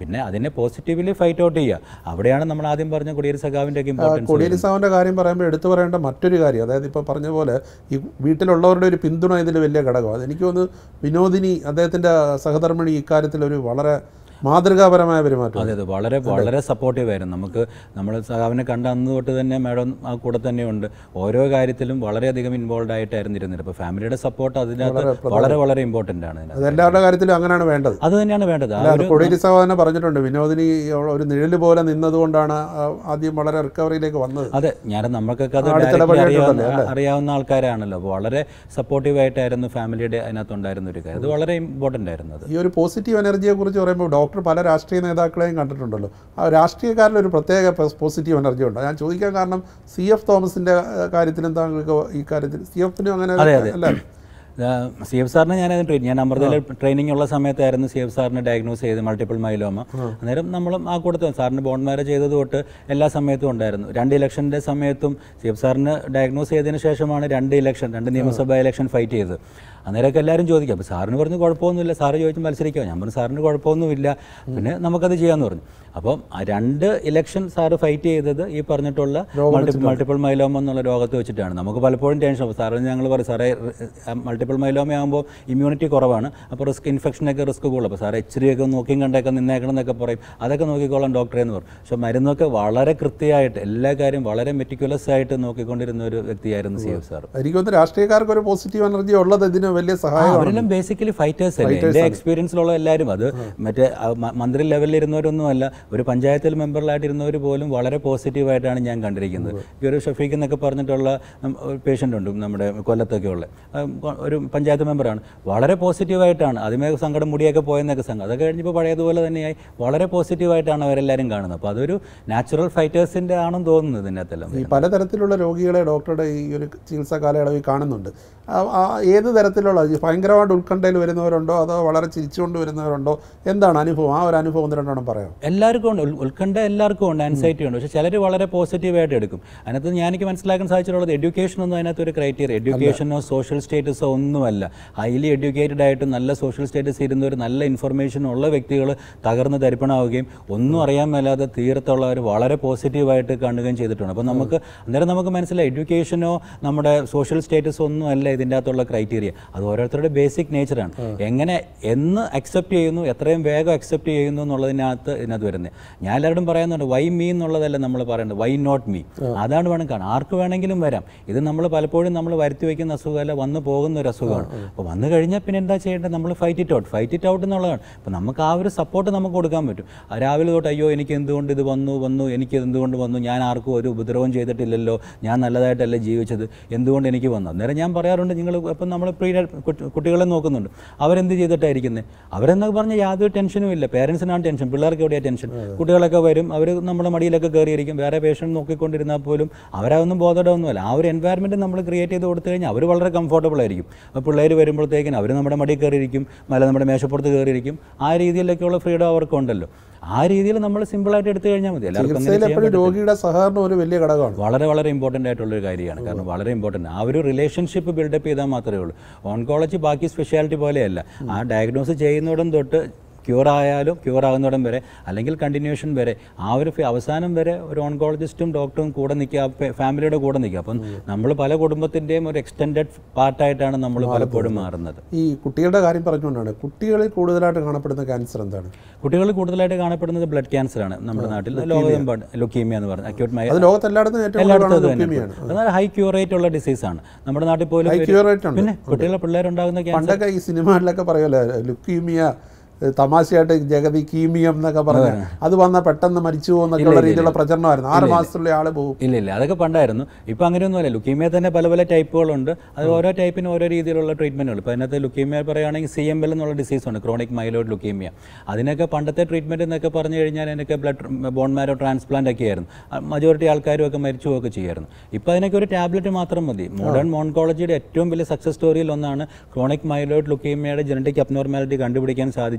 പിന്നെ അതിനെ പോസിറ്റീവ്ലി ഫൈറ്റ് ഔട്ട് ചെയ്യുക അവിടെയാണ് നമ്മൾ ആദ്യം പറഞ്ഞ കൊടിയേരി സഖാവിൻ്റെ ഒക്കെ ഇമ്പോർട്ടൻസ് കൊടിയേരി സാവിൻ്റെ കാര്യം പറയുമ്പോൾ എടുത്തു പറയേണ്ട മറ്റൊരു കാര്യം അതായത് ഇപ്പോൾ പറഞ്ഞ പോലെ ഈ വീട്ടിലുള്ളവരുടെ ഒരു പിന്തുണ ഇതിൽ വലിയ ഘടകം അത് എനിക്ക് തോന്നുന്നു വിനോദിനി അദ്ദേഹത്തിൻ്റെ സഹധർമ്മിണി ഇക്കാര്യത്തിൽ ഒരു വളരെ മാതൃകാപരമായ പെരുമാറ്റം അതെ അതെ വളരെ വളരെ സപ്പോർട്ടീവ് ആയിരുന്നു നമുക്ക് നമ്മൾ സഖാവിനെ കണ്ട അന്ന് തൊട്ട് തന്നെ മാഡം ആ കൂടെ തന്നെയുണ്ട് ഓരോ കാര്യത്തിലും വളരെയധികം ഇൻവോൾവ് ആയിട്ടായിരുന്നു ഇരുന്നത് അപ്പോൾ ഫാമിലിയുടെ സപ്പോർട്ട് അതിനകത്ത് വളരെ വളരെ ഇമ്പോർട്ടൻ്റ് ആണ് ഇതിനകത്ത്. അത് എല്ലാവരുടെ കാര്യത്തിലും അങ്ങനെയാണ് വേണ്ടത് അത് തന്നെയാണ് വേണ്ടത് ആ അല്ല, ഒരു അത് കൊടിയേരി സാവ് തന്നെ പറഞ്ഞിട്ടുണ്ട് വിനോദിനി ഒരു നിഴല് പോലെ നിന്നതുകൊണ്ടാണ് ആ ആദ്യം വളരെ റിക്കവറിയിലേക്ക് വന്നത് അതെ ഞാൻ നമുക്കൊക്കെ അത് അടുത്തിടെ directly പണിയായിട്ടുണ്ടല്ലോ, അറിയാവുന്ന അറിയാവുന്ന ആൾക്കാരാണല്ലോ അപ്പോൾ വളരെ സപ്പോർട്ടീവ് ആയിട്ടായിരുന്നു ഫാമിലിയുടെ അതിനകത്തുണ്ടായിരുന്ന ഒരു കാര്യം അത് വളരെ ഇമ്പോർട്ടൻ്റ് ആയിരുന്നു അത് ഈ ഒരു പോസിറ്റീവ് എനർജിയെ കുറിച്ച് പറയുമ്പോൾ ഡോക്ടർ പല രാഷ്ട്രീയ നേതാക്കളെയും കണ്ടിട്ടുണ്ടല്ലോ ആ രാഷ്ട്രീയക്കാരിൽ ഒരു പ്രത്യേക പോസിറ്റീവ് എനർജി ഉണ്ട് ഞാൻ ചോദിക്കാൻ കാരണം സി എഫ് തോമസിന്റെ ഏഹ്, കാര്യത്തിലും താങ്കൾക്ക് ഈ കാര്യത്തിൽ സി എഫിനും അങ്ങനെ അല്ല സി എഫ് സാറിന് ഞാൻ ട്രീറ്റ് ഞാൻ അമൃതയിൽ ട്രെയിനിങ് ഉള്ള സമയത്തായിരുന്നു സി എഫ് സാറിന് ഡയഗ്നോസ് ചെയ്ത് മൾട്ടിപ്പിൾ മൈലോമ അന്നേരം നമ്മളും ആ കൂട്ടത്തിൽ സാറിന് ബോൺ മാരേജ് ചെയ്തത് തൊട്ട് എല്ലാ സമയത്തും ഉണ്ടായിരുന്നു രണ്ട് ഇലക്ഷൻ്റെ സമയത്തും സി എഫ് സാറിന് ഡയഗ്നോസ് ചെയ്തതിന് ശേഷമാണ് രണ്ട് ഇലക്ഷൻ രണ്ട് നിയമസഭാ ഇലക്ഷൻ ഫൈറ്റ് ചെയ്തത് അന്നേരമൊക്കെ എല്ലാവരും ചോദിക്കും അപ്പോൾ സാറിന് പറഞ്ഞു കുഴപ്പമൊന്നുമില്ല സാറ് ചോദിച്ചു മത്സരിക്കുക ഞാൻ പറഞ്ഞു സാറിന് കുഴപ്പമൊന്നുമില്ല പിന്നെ നമുക്കത് ചെയ്യാമെന്ന് പറഞ്ഞു അപ്പം ആ രണ്ട് ഇലക്ഷൻ സാറ് ഫൈറ്റ് ചെയ്തത് ഈ പറഞ്ഞിട്ടുള്ള മൾട്ടിപ്പിൾ മൾട്ടിപ്പിൾ മൈലോമ എന്നുള്ള രോഗത്ത് വെച്ചിട്ടാണ് നമുക്ക് പലപ്പോഴും ടെൻഷൻ അപ്പോൾ സാറിന് ഞങ്ങൾ പറയും സാറേ മൾട്ടിപ്പിൾ മൈലോമ ആകുമ്പോൾ ഇമ്മ്യൂണിറ്റി കുറവാണ് അപ്പോൾ റിസ്ക് ഇൻഫെക്ഷനൊക്കെ റിസ്ക് കൂടുതൽ അപ്പോൾ സാറേ എച്ച് ഡി ഒക്കെ നോക്കിയും കണ്ടൊക്കെ നിന്നേക്കണം എന്നൊക്കെ പറയും അതൊക്കെ നോക്കിക്കോളാം ഡോക്ടറെ എന്ന് പറയും പക്ഷേ മരുന്നൊക്കെ വളരെ കൃത്യമായിട്ട് എല്ലാ കാര്യം വളരെ മെറ്റിക്കുലസ് ആയിട്ട് നോക്കിക്കൊണ്ടിരുന്ന ഒരു വ്യക്തിയായിരുന്നു സി എഫ് സാർ എനിക്ക് തോന്നുന്നു രാഷ്ട്രീയക്കാർക്ക് ഒരു പോസിറ്റീവ് എനർജി ഉള്ളത് ഇതിന് വലിയ സഹായമാണ് അവരെല്ലാം ബേസിക്കലി ഫൈറ്റേഴ്സ് അല്ലേ എൻ്റെ എക്സ്പീരിയൻസിലുള്ള എല്ലാവരും അത് മറ്റേ ആ, മ- മന്ത്രി ലെവലിൽ ഇരുന്നവരൊന്നുമല്ല ഒരു പഞ്ചായത്തിൽ മെമ്പറിലായിട്ട് ഇരുന്നവർ പോലും വളരെ പോസിറ്റീവായിട്ടാണ് ഞാൻ കണ്ടിരിക്കുന്നത് ഈ ഒരു ഷഫീഖ് എന്നൊക്കെ പറഞ്ഞിട്ടുള്ള പേഷ്യൻ്റ് ഉണ്ട് നമ്മുടെ കൊല്ലത്തൊക്കെ ഉള്ള ആ, കൊ- ഒരു പഞ്ചായത്ത് മെമ്പറാണ് വളരെ പോസിറ്റീവായിട്ടാണ് ആദ്യമേ സങ്കടം മുടിയൊക്കെ പോയെന്നൊക്കെ സംഘം അതൊക്കെ കഴിഞ്ഞപ്പോൾ പഴയതുപോലെ തന്നെയായി വളരെ പോസിറ്റീവായിട്ടാണ് അവരെല്ലാവരും കാണുന്നത് അപ്പോൾ അതൊരു നാച്ചുറൽ ഫൈറ്റേഴ്സിൻ്റെ ആണെന്ന് തോന്നുന്നത് ഇതിനകത്തെല്ലാം ഈ പലതരത്തിലുള്ള രോഗികളെ ഡോക്ടറുടെ ഈ ഒരു ചികിത്സാ കാലയളവിൽ കാണുന്നുണ്ട് ആ- ആ ഏത് തരത്തിലുള്ള ഈ ഭയങ്കരമായിട്ട് ഉത്കണ്ഠയിൽ വരുന്നവരുണ്ടോ അതോ വളരെ ചിരിച്ചുകൊണ്ട് വരുന്നവരുണ്ടോ എന്താണ് അനുഭവം ആ ഒരു അനുഭവം ഒന്ന് രണ്ടെണ്ണം പറയാം എല്ലാവർക്കും ഉണ്ട് ഉൾ- ഉത്കണ്ഠ എല്ലാവർക്കും ഉണ്ട് ആൻസൈറ്റി ഉണ്ട് പക്ഷേ ചിലർ വളരെ പോസിറ്റീവായിട്ട് എടുക്കും അതിനകത്ത് ഞാൻ എനിക്ക് മനസ്സിലാക്കാൻ സാധിച്ചിട്ടുള്ളത് എഡ്യൂക്കേഷൻ ഒന്നും അതിനകത്ത് ഒരു ക്രൈറ്റീരിയ എഡ്യൂക്കേഷനോ സോഷ്യൽ സ്റ്റേറ്റസോ ഒന്നുമല്ല ഹൈലി എഡ്യൂക്കേറ്റഡ് ആയിട്ട് നല്ല സോഷ്യൽ സ്റ്റേറ്റസ് ഇരുന്നവർ നല്ല ഇൻഫർമേഷൻ ഉള്ള വ്യക്തികൾ തകർന്ന് തരിപ്പണാവുകയും ഒന്നും അറിയാൻ മേലാതെ തീരത്തുള്ളവർ വളരെ പോസിറ്റീവായിട്ട് കാണുകയും ചെയ്തിട്ടുണ്ട് അപ്പോൾ നമുക്ക് അന്നേരം നമുക്ക് മനസ്സിലായി എഡ്യൂക്കേഷനോ നമ്മുടെ സോഷ്യൽ സ്റ്റേറ്റസോ ഒന്നും അല്ല ഇതിൻ്റെ അകത്തുള്ള ക്രൈറ്റീരിയ അത് ഓരോരുത്തരുടെ ബേസിക് നേച്ചറാണ് എങ്ങനെ എന്ന് അക്സെപ്റ്റ് ചെയ്യുന്നു എത്രയും വേഗം അക്സെപ്റ്റ് ചെയ്യുന്നു എന്നുള്ളതിനകത്ത് ഇതിനകത്ത് വരുന്നത് ഞാൻ എല്ലാവരോടും പറയുന്നുണ്ട് വൈ മീ എന്നുള്ളതല്ല നമ്മൾ പറയേണ്ടത് വൈ നോട്ട് മീ അതാണ് വേണം കാണാൻ ആർക്ക് വേണമെങ്കിലും വരാം ഇത് നമ്മൾ പലപ്പോഴും നമ്മൾ വരുത്തി വയ്ക്കുന്ന അസുഖമല്ല വന്നു പോകുന്ന ഒരു അസുഖമാണ് അപ്പോൾ വന്നു കഴിഞ്ഞാൽ പിന്നെ എന്താ ചെയ്യേണ്ടത് നമ്മൾ fight it out fight it out എന്നുള്ളതാണ് അപ്പോൾ നമുക്ക് ആ ഒരു സപ്പോർട്ട് നമുക്ക് കൊടുക്കാൻ പറ്റും ആ രാവിലെ തൊട്ട് അയ്യോ എനിക്ക് എന്തുകൊണ്ട് ഇത് വന്നു വന്നു എനിക്ക് എന്തുകൊണ്ട് വന്നു ഞാൻ ആർക്കും ഒരു ഉപദ്രവം ചെയ്തിട്ടില്ലല്ലോ ഞാൻ നല്ലതായിട്ടല്ല ജീവിച്ചത് എന്തുകൊണ്ട് എനിക്ക് വന്നു അന്നേരം ഞാൻ പറയാറുണ്ട് നിങ്ങൾ ഇപ്പം നമ്മൾ പ്രീ കുട്ടികളെ നോക്കുന്നുണ്ട് അവരെന്ത് ചെയ്തിട്ടായിരിക്കുന്നത് അവരെന്നൊക്കെ പറഞ്ഞാൽ യാതൊരു ടെൻഷനും ഇല്ല പേരൻസിനാണ് ടെൻഷൻ പിള്ളേർക്ക് എവിടെയാണ് ടെൻഷൻ കുട്ടികളൊക്കെ വരും അവർ നമ്മുടെ മടിയിലൊക്കെ കയറിയിരിക്കും വേറെ പേഷ്യൻ്റ് നോക്കിക്കൊണ്ടിരുന്നാൽ പോലും അവരതൊന്നും ബോധമൊന്നുമല്ല ആ ഒരു എൻവയറമെൻറ്റ് നമ്മൾ ക്രിയേറ്റ് ചെയ്ത് കൊടുത്തു കഴിഞ്ഞാൽ അവർ വളരെ കംഫർട്ടബിൾ ആയിരിക്കും അപ്പോൾ പിള്ളേർ വരുമ്പോഴത്തേക്കിനും അവർ നമ്മുടെ മടിയിൽ കയറിയിരിക്കും അല്ല നമ്മുടെ മേശപ്പുറത്ത് കയറിയിരിക്കും ആ രീതിയിലൊക്കെയുള്ള ഫ്രീഡം അവർക്കുണ്ടല്ലോ ആ രീതിയിൽ നമ്മൾ സിമ്പിളായിട്ട് എടുത്തു കഴിഞ്ഞാൽ മതി എല്ലാവർക്കും അങ്ങനെ ചികിത്സയിൽ ചെയ്യാൻ എപ്പോഴും രോഗിയുടെ സഹകരണം ഒരു വലിയ ഘടകമാണ് വളരെ വളരെ ഇമ്പോർട്ടൻ്റ് ആയിട്ടുള്ളൊരു കാര്യമാണ് കാരണം വളരെ ഇമ്പോർട്ടൻ്റ് ആ ഒരു റിലേഷൻഷിപ്പ് ബിൽഡപ്പ് ചെയ്താൽ മാത്രമേ ഉള്ളൂ ഓൺകോളജി ബാക്കി സ്പെഷ്യാലിറ്റി പോലെയല്ല ആ ഡയഗ്നോസ് ചെയ്യുന്നിടം തൊട്ട് ക്യൂർ ആയാലും ക്യൂർ ആകുന്നിടം വരെ അല്ലെങ്കിൽ കണ്ടിന്യൂഷൻ വരെ ആ ഒരു ഫെ- അവസാനം വരെ ഒരു ഓൺകോളജിസ്റ്റും ഡോക്ടറും കൂടെ നിൽക്കുക ഫാമിലിയുടെ കൂടെ നിൽക്കുക അപ്പം നമ്മൾ പല കുടുംബത്തിൻ്റെയും ഒരു എക്സ്റ്റെൻഡഡ് പാർട്ടായിട്ടാണ് നമ്മൾ പലപ്പോഴും മാറുന്നത് ഈ കുട്ടികളുടെ കാര്യം പറഞ്ഞുകൊണ്ടാണ് കുട്ടികളിൽ കൂടുതലായിട്ട് കാണപ്പെടുന്ന ക്യാൻസർ എന്താണ് കുട്ടികളിൽ കൂടുതലായിട്ട് കാണപ്പെടുന്നത് ബ്ലഡ് ക്യാൻസർ ആണ് നമ്മുടെ നാട്ടിൽ ലോകമെമ്പാട് ലുക്കീമിയ എന്ന് പറയുന്നത് അക്യൂട്ട് മൈ അത് ലോകത്തെല്ലായിടത്തും ഏറ്റവും കൂടുതൽ എല്ലായിടത്തും അത് കാണുന്നത് തന്നെ ലുക്കീമിയാണ് അതായത് ഹൈ ക്യൂറേറ്റ് ഉള്ള ഡിസീസാണ് നമ്മുടെ നാട്ടിൽ പോലും ഹൈ ഒരു- ക്യൂർ റേറ്റ് ഉണ്ട് പിന്നെ കുട്ടികളെ പിള്ളേരുണ്ടാകുന്ന ക്യാൻസർ പണ്ടൊക്കെ ഈ സിനിമകളിലൊക്കെ പറയുമല്ലോ ലുക്കീമിയ ഏഹ് തമാശയായിട്ട് ജഗതി കീമിയം എന്നൊക്കെ പറഞ്ഞ് അത് വന്നാൽ പെട്ടെന്ന് മരിച്ചു പോകുന്നൊക്കെയുള്ള രീതിയിലുള്ള പ്രചരണമായിരുന്നു ആറ് മാസത്തിലുള്ള ആള് പോകും ഇല്ല ഇല്ല അതൊക്കെ പണ്ടായിരുന്നു ഇപ്പം അങ്ങനെയൊന്നുമല്ല ലുക്കീമിയ തന്നെ പല പല ടൈപ്പുകളുണ്ട് അത് ഓരോ ടൈപ്പിന് ഓരോ രീതിയിലുള്ള ട്രീറ്റ്മെൻറ്റുകൾ ഇപ്പോൾ അതിനകത്ത് ലുക്കീമിയ പറയുകയാണെങ്കിൽ സി എം എൽ എന്നുള്ള ഡിസീസുണ്ട് ക്രോണിക് മൈലോയിഡ് ലുക്കീമിയ അതിനൊക്കെ പണ്ടത്തെ ട്രീറ്റ്മെൻറ്റ് എന്നൊക്കെ പറഞ്ഞു കഴിഞ്ഞാൽ അതിനൊക്കെ ബ്ലഡ് ബോൺ മാരോ ട്രാൻസ്പ്ലാന്റ് ഒക്കെ ആയിരുന്നു മജോറിറ്റി ആൾക്കാരും ഒക്കെ മരിച്ചു പോവുകയൊക്കെ ചെയ്യായിരുന്നു ഇപ്പോൾ അതിനൊക്കെ ഒരു ടാബ്ലറ്റ് മാത്രം മതി മോഡേൺ മോൺകോളജിയുടെ ഏറ്റവും വലിയ സക്സസ് സ്റ്റോറിയിൽ ഒന്നാണ് ക്രോണിക് മൈലോയിഡ് ലുക്കീമിയയുടെ ജനറ്റിക് അബ്നോർമാലിറ്റി കണ്ടുപിടിക്കാൻ സാധിച്ചു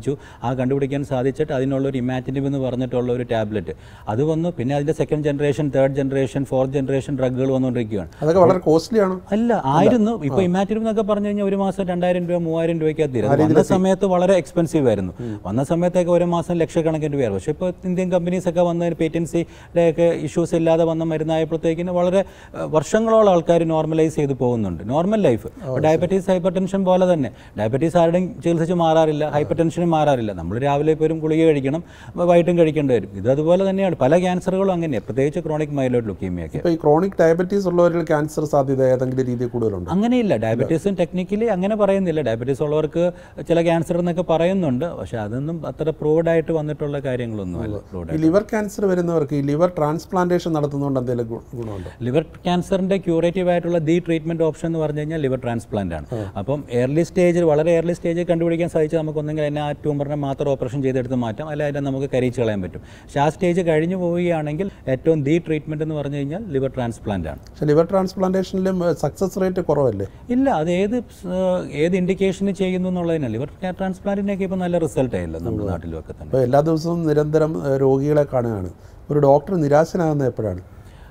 കണ്ടുപിടിച്ചു ആ കണ്ടുപിടിക്കാൻ സാധിച്ചിട്ട് അതിനുള്ള ഒരു ഇമാറ്റിനിവ് എന്ന് പറഞ്ഞിട്ടുള്ള ഒരു ടാബ്ലറ്റ് അത് വന്നു പിന്നെ അതിൻ്റെ second generation third generation fourth generation ഡ്രഗുകൾ വന്നുകൊണ്ടിരിക്കുകയാണ് അതൊക്കെ വളരെ കോസ്റ്റ്ലി ആണ് അല്ല ആയിരുന്നു ഇപ്പൊ ഇമാറ്റിനും എന്നൊക്കെ പറഞ്ഞു കഴിഞ്ഞാൽ ഒരു മാസം രണ്ടായിരം രൂപ മൂവായിരം രൂപയ്ക്ക് തീരും വന്ന സമയത്ത് വളരെ എക്സ്പെൻസീവ് ആയിരുന്നു വന്ന സമയത്തൊക്കെ ഒരു മാസം ലക്ഷക്കണക്കിന് രൂപയായിരുന്നു പക്ഷേ ഇപ്പോൾ ഇന്ത്യൻ കമ്പനീസ് ഒക്കെ വന്നതിന് പേറ്റൻസിയുടെ ഒക്കെ ഇഷ്യൂസ് ഇല്ലാതെ വന്ന മരുന്നായപ്പോഴത്തേക്കിന് വളരെ ഏഹ്, വർഷങ്ങളോളം ആൾക്കാർ നോർമലൈസ് ചെയ്ത് പോകുന്നുണ്ട് normal life diabetes hypertension പോലെ തന്നെ ഡയബറ്റീസ് ആരുടെയും ചികിത്സിച്ച് മാറാറില്ല ഹൈപ്പർ ടെൻഷനും മാറാറില്ല നമ്മൾ രാവിലെ ഇപ്പോൾ ഒരു ഗുളിക കഴിക്കണം വൈകിട്ടും കഴിക്കേണ്ടി വരും ഇത് അതുപോലെ തന്നെയാണ് പല ക്യാൻസറുകളും അങ്ങനെയാണ് പ്രത്യേകിച്ച് ക്രോണിക് മൈലോയിഡ് ലുക്കീമിയൊക്കെ ഇപ്പോൾ ഈ ക്രോണിക് ഡയബറ്റീസ് ഉള്ളവരിൽ ക്യാൻസർ സാധ്യത ഏതെങ്കിലും രീതിയിൽ കൂടുതലുണ്ട് അങ്ങനെയില്ല ഡയബറ്റീസും ടെക്നിക്കലി അങ്ങനെ പറയുന്നില്ല ഡയബറ്റീസ് ഉള്ളവർക്ക് ചില ക്യാൻസർ എന്നൊക്കെ പറയുന്നുണ്ട് പക്ഷെ അതൊന്നും അത്ര പ്രൂവ്ഡ് ആയിട്ട് വന്നിട്ടുള്ള കാര്യങ്ങളൊന്നുമല്ല പ്രൂവ്ഡ് ഈ ലിവർ ക്യാൻസർ വരുന്നവർക്ക് ഈ ലിവർ ട്രാൻസ്പ്ലാന്റേഷൻ നടത്തുന്നതുകൊണ്ട് എന്തെങ്കിലും ഗു- ഗുണമുണ്ടോ ലിവർ ക്യാൻസറിന്റെ ക്യൂറേറ്റീവ് ആയിട്ടുള്ള ദി ട്രീറ്റ്മെന്റ് ഓപ്ഷൻ എന്ന് പറഞ്ഞു കഴിഞ്ഞാൽ ലിവർ ട്രാൻസ്പ്ലാന്റ് ആണ് അപ്പം ഏർലി സ്റ്റേജിൽ വളരെ ഏർലി സ്റ്റേജിൽ കണ്ടുപിടിക്കാൻ സാധിച്ചാൽ നമുക്ക് ഒന്നെങ്കിൽ അതിനെ ആ ട്യൂമറിനെ മാത്രം ഓപ്പറേഷൻ ചെയ്തെടുത്ത് മാറ്റാം അല്ല അതിനെ നമുക്ക് കരിച്ച് കളയാൻ പറ്റും പക്ഷേ ആ സ്റ്റേജ് കഴിഞ്ഞു പോവുകയാണെങ്കിൽ ഏറ്റവും ദി ട്രീറ്റ്മെന്റ് എന്ന് പറഞ്ഞു കഴിഞ്ഞാൽ ലിവർ ട്രാൻസ്പ്ലാന്റ് ആണ് പക്ഷെ ലിവർ ട്രാൻസ്പ്ലാന്റേഷനിലും സക്സസ് റേറ്റ് കുറവല്ലേ ഇല്ല അത് ഏത് സ്- ഏത് ഇൻഡിക്കേഷന് ചെയ്യുന്നു എന്നുള്ളതിനല്ല ലിവർ ട്രാൻസ്പ്ലാന്റിനൊക്കെ ഇപ്പോൾ നല്ല റിസൾട്ട് ആയല്ലോ നമ്മുടെ നാട്ടിലും ഒക്കെ തന്നെ അപ്പോൾ എല്ലാ ദിവസവും നിരന്തരം ഏഹ്, രോഗികളെ കാണുകയാണ് ഒരു ഡോക്ടർ നിരാശനാകുന്നത് എപ്പോഴാണ്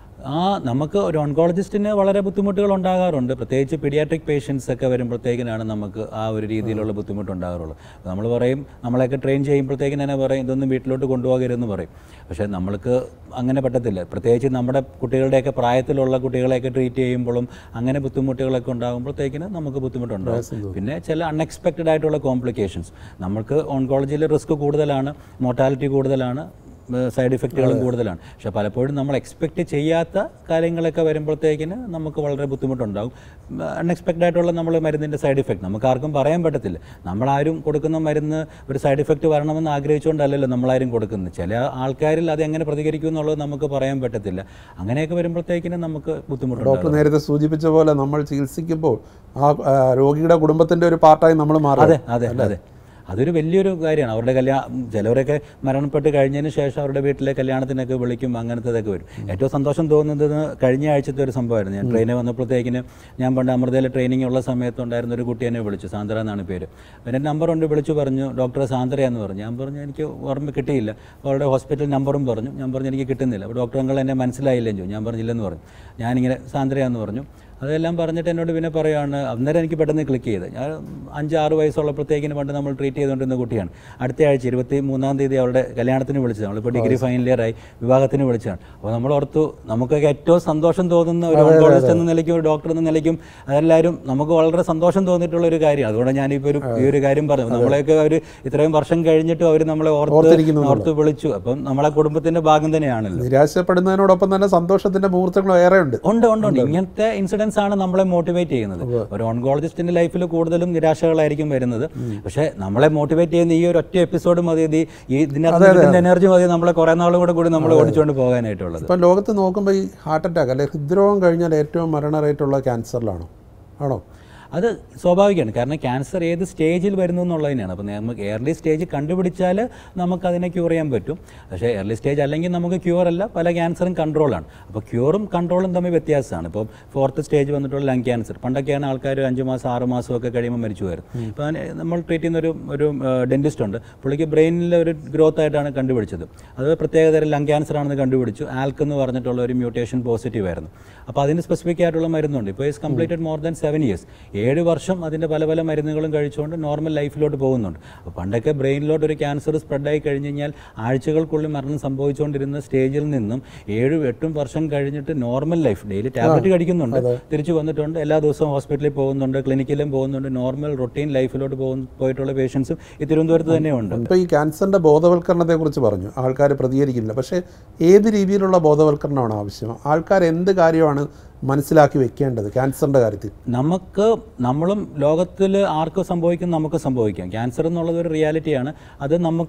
ആ നമുക്ക് ഒരു ഓൺകോളജിസ്റ്റിന് വളരെ ബുദ്ധിമുട്ടുകൾ ഉണ്ടാകാറുണ്ട് പ്രത്യേകിച്ച് പീഡിയാട്രിക് പേഷ്യൻസ് ഒക്കെ വരുമ്പോഴത്തേക്കിനാണ് നമുക്ക് ആ ഒരു രീതിയിലുള്ള ബുദ്ധിമുട്ട് ഉണ്ടാകാറുള്ളത് നമ്മൾ പറയും നമ്മളെയൊക്കെ ട്രെയിൻ ചെയ്യുമ്പോഴത്തേക്കിന് തന്നെ പറയും ഇതൊന്നും വീട്ടിലോട്ട് കൊണ്ടുപോകരുതെന്ന് പറയും പക്ഷേ നമ്മൾക്ക് അങ്ങനെ പറ്റത്തില്ല പ്രത്യേകിച്ച് നമ്മുടെ കുട്ടികളുടെയൊക്കെ പ്രായത്തിലുള്ള കുട്ടികളെയൊക്കെ ട്രീറ്റ് ചെയ്യുമ്പോഴും അങ്ങനെ ബുദ്ധിമുട്ടുകളൊക്കെ ഉണ്ടാകുമ്പോഴത്തേക്കിന് നമുക്ക് ബുദ്ധിമുട്ടുണ്ടാകും പിന്നെ ചില അൺഎക്സ്പെക്റ്റഡ് ആയിട്ടുള്ള കോംപ്ലിക്കേഷൻസ് നമുക്ക് ഓൺകോളജിയിൽ റിസ്ക് കൂടുതലാണ് മോർട്ടാലിറ്റി കൂടുതലാണ് സൈഡ് ഇഫക്റ്റുകളും കൂടുതലാണ് പക്ഷെ പലപ്പോഴും നമ്മൾ എക്സ്പെക്റ്റ് ചെയ്യാത്ത കാര്യങ്ങളൊക്കെ വരുമ്പോഴത്തേക്കിന് നമുക്ക് വളരെ ബുദ്ധിമുട്ടുണ്ടാകും അൺഎക്സ്പെക്റ്റഡ് ആയിട്ടുള്ള നമ്മൾ മരുന്നിൻ്റെ സൈഡ് ഇഫക്റ്റ് നമുക്ക് ആർക്കും പറയാൻ പറ്റത്തില്ല നമ്മളാരും കൊടുക്കുന്ന മരുന്ന് ഒരു സൈഡ് ഇഫക്റ്റ് വരണമെന്ന് ആഗ്രഹിച്ചുകൊണ്ടല്ലല്ലോ നമ്മളാരും കൊടുക്കുന്നത് ചില ആൾക്കാരിൽ അത് എങ്ങനെ പ്രതികരിക്കും എന്നുള്ളത് നമുക്ക് പറയാൻ പറ്റത്തില്ല അങ്ങനെയൊക്കെ വരുമ്പോഴത്തേക്കിന് നമുക്ക് ബുദ്ധിമുട്ടുണ്ടാകും ഡോക്ടർ നേരത്തെ സൂചിപ്പിച്ച പോലെ നമ്മൾ ചികിത്സിക്കുമ്പോൾ ആ ആ, രോഗിയുടെ കുടുംബത്തിന്റെ ഒരു പാർട്ടായി നമ്മൾ മാറും അതെ അതെ അതെ അതൊരു വലിയൊരു കാര്യമാണ് അവരുടെ കല്യാണം ചിലവരൊക്കെ മരണപ്പെട്ട് കഴിഞ്ഞതിന് ശേഷം അവരുടെ വീട്ടിലെ കല്യാണത്തിനൊക്കെ വിളിക്കും അങ്ങനത്തതൊക്കെ വരും ഏറ്റവും സന്തോഷം തോന്നുന്നത് കഴിഞ്ഞ ആഴ്ചത്തെ ഒരു സംഭവമായിരുന്നു ഞാൻ ട്രെയിനിൽ വന്നപ്പോഴത്തേക്കിന് ഞാൻ പണ്ട് അമൃതയിൽ ട്രെയിനിങ് ഉള്ള സമയത്തുണ്ടായിരുന്ന ഒരു കുട്ടി എന്നെ വിളിച്ചു സാന്ദ്ര എന്നാണ് പേര് എൻ്റെ നമ്പർ കൊണ്ട് വിളിച്ചു പറഞ്ഞു ഡോക്ടറെ സാന്ദ്രയാന്ന് പറഞ്ഞു ഞാൻ പറഞ്ഞു എനിക്ക് ഓർമ്മ കിട്ടിയില്ല അവരുടെ ഹോസ്പിറ്റൽ നമ്പറും പറഞ്ഞു ഞാൻ പറഞ്ഞു എനിക്ക് കിട്ടുന്നില്ല അപ്പോൾ ഡോക്ടർ അങ്ങൾ എന്നെ മനസ്സിലായില്ലെന്ന് ചോദിച്ചു ഞാൻ പറഞ്ഞില്ലെന്ന് പറഞ്ഞു ഞാനിങ്ങനെ സാന്ദ്രയാന്ന് പറഞ്ഞു അതെല്ലാം പറഞ്ഞിട്ട് എന്നോട് പിന്നെ പറയുകയാണ് അന്നേരം എനിക്ക് പെട്ടെന്ന് ക്ലിക്ക് ചെയ്ത് ഞാൻ അഞ്ച് ആറ് വയസ്സുള്ളപ്പോഴത്തേക്കിന് പണ്ട് നമ്മൾ ട്രീറ്റ് ചെയ്തുകൊണ്ടിരുന്ന കുട്ടിയാണ് അടുത്ത ആഴ്ച ഇരുപത്തി മൂന്നാം തീയതി അവളുടെ കല്യാണത്തിന് വിളിച്ചത് നമ്മളിപ്പോൾ ഡിഗ്രി ഫൈനൽ ഇയർ ആയി വിവാഹത്തിന് വിളിച്ചതാണ് അപ്പോൾ നമ്മൾ ഓർത്തു നമുക്കൊക്കെ ഏറ്റവും സന്തോഷം തോന്നുന്ന ഒരു ഓൺകോളജിസ്റ്റ് എന്ന നിലയ്ക്കും ഒരു ഡോക്ടർ എന്ന നിലയ്ക്കും അതെല്ലാവരും നമുക്ക് വളരെ സന്തോഷം തോന്നിയിട്ടുള്ള ഒരു കാര്യം അതുകൊണ്ട് ഞാനിപ്പോൾ ഒരു ഈ ഒരു കാര്യം പറഞ്ഞു നമ്മളെയൊക്കെ അവർ ഇത്രയും വർഷം കഴിഞ്ഞിട്ടും അവർ നമ്മളെ ഓർത്ത് ഓർത്തിരിക്കുന്നു ഓർത്ത് വിളിച്ചു അപ്പം നമ്മളെ കുടുംബത്തിൻ്റെ ഭാഗം തന്നെയാണല്ലോ നിരാശപ്പെടുന്നതിനോടൊപ്പം തന്നെ സന്തോഷത്തിന്റെ മുഹൂർത്തങ്ങളും ഏറെ ഉണ്ട് ഉണ്ട് ഉണ്ട് ഉണ്ട് ഇങ്ങനത്തെ ഇൻസിഡൻസ് ആണ് നമ്മളെ മോട്ടിവേറ്റ് ചെയ്യുന്നത് ഒരു ഓൺകോളജിസ്റ്റിന്റെ ലൈഫിൽ കൂടുതലും നിരാശകളായിരിക്കും വരുന്നത് പക്ഷേ നമ്മളെ മോട്ടിവേറ്റ് ചെയ്യുന്ന ഈ ഒരു ഒറ്റ എപ്പിസോഡ് മതി ഇത് ഈ ഇതിനകത്ത് കിട്ടുന്ന എനർജി മതി നമ്മളെ കുറെ നാളും കൂടെ കൂടി നമ്മൾ ഓടിച്ചുകൊണ്ട് പോകാനായിട്ടുള്ളത് ഇപ്പം ലോകത്ത് നോക്കുമ്പോൾ ഈ ഹാർട്ട് അറ്റാക്ക് അല്ലെ ഹൃദ്രോഗം കഴിഞ്ഞാൽ ഏറ്റവും മരണ റേറ്റ് ഉള്ള ക്യാൻസറിലാണോ ആണോ അത് സ്വാഭാവികമാണ് കാരണം ക്യാൻസർ ഏത് സ്റ്റേജിൽ വരുന്നു എന്നുള്ളതിനാണ് അപ്പോൾ നമുക്ക് എയർലി സ്റ്റേജ് കണ്ടുപിടിച്ചാൽ നമുക്കതിനെ ക്യൂർ ചെയ്യാൻ പറ്റും പക്ഷേ എയർലി സ്റ്റേജ് അല്ലെങ്കിൽ നമുക്ക് ക്യൂർ അല്ല പല ക്യാൻസറും കൺട്രോളാണ് അപ്പോൾ ക്യൂറും കൺട്രോളും തമ്മിൽ വ്യത്യാസമാണ് ഇപ്പോൾ ഫോർത്ത് സ്റ്റേജ് വന്നിട്ടുള്ള ലങ് ക്യാൻസർ പണ്ടൊക്കെയാണ് ആൾക്കാർ അഞ്ച് മാസം ആറ് മാസം ഒക്കെ കഴിയുമ്പോൾ മരിച്ചു വരുന്നത് ഇപ്പോൾ അതിന് നമ്മൾ ട്രീറ്റ് ചെയ്യുന്ന ഒരു ഒരു ഡെൻറ്റിസ്റ്റ് ഉണ്ട് പുള്ളിക്ക് ബ്രെയിനിലെ ഒരു ഗ്രോത്ത് ആയിട്ടാണ് കണ്ടുപിടിച്ചത് അത് പ്രത്യേകതരം ലങ് ക്യാൻസർ ആണെന്ന് കണ്ടുപിടിച്ചു ആൽക്ക് എന്ന് പറഞ്ഞിട്ടുള്ള ഒരു മ്യൂട്ടേഷൻ പോസിറ്റീവ് ആയിരുന്നു അപ്പോൾ അതിന് സ്പെസിഫിക് ആയിട്ടുള്ള മരുന്നുണ്ട് ഇപ്പോൾ is completed more than seven years ഏഴ് വർഷം അതിൻ്റെ പല പല മരുന്നുകളും കഴിച്ചുകൊണ്ട് നോർമൽ ലൈഫിലോട്ട് പോകുന്നുണ്ട് അപ്പോൾ പണ്ടൊക്കെ ബ്രെയിനിലോട്ട് ഒരു ക്യാൻസർ സ്പ്രെഡായി കഴിഞ്ഞ് കഴിഞ്ഞാൽ ആഴ്ചകൾക്കുള്ളിൽ മരണം സംഭവിച്ചുകൊണ്ടിരുന്ന സ്റ്റേജിൽ നിന്നും ഏഴും എട്ടും വർഷം കഴിഞ്ഞിട്ട് നോർമൽ ലൈഫ് ഡെയിലി ടാബ്ലറ്റ് കഴിക്കുന്നുണ്ട് തിരിച്ചു വന്നിട്ടുണ്ട് എല്ലാ ദിവസവും ഹോസ്പിറ്റലിൽ പോകുന്നുണ്ട് ക്ലിനിക്കിലും പോകുന്നുണ്ട് നോർമൽ റൊട്ടീൻ ലൈഫിലോട്ട് പോകുന്ന പോയിട്ടുള്ള പേഷ്യൻസും ഈ തിരുവനന്തപുരത്ത് തന്നെയുണ്ട് ഇപ്പോൾ ഈ ക്യാൻസറിന്റെ ബോധവൽക്കരണത്തെ കുറിച്ച് പറഞ്ഞു ആൾക്കാർ പ്രതികരിക്കുന്നില്ല പക്ഷേ ഏത് രീതിയിലുള്ള ബോധവൽക്കരണമാണ് ആവശ്യം ആൾക്കാർ എന്ത് കാര്യമാണ് മനസ്സിലാക്കി വെക്കേണ്ടത് ക്യാൻസറിന്റെ കാര്യത്തിൽ നമുക്ക് നമ്മളും ലോകത്തിൽ ആർക്ക് സംഭവിക്കും നമുക്ക് സംഭവിക്കാം ക്യാൻസർ എന്നുള്ളത് ഒരു റിയാലിറ്റിയാണ് അത് നമുക്കും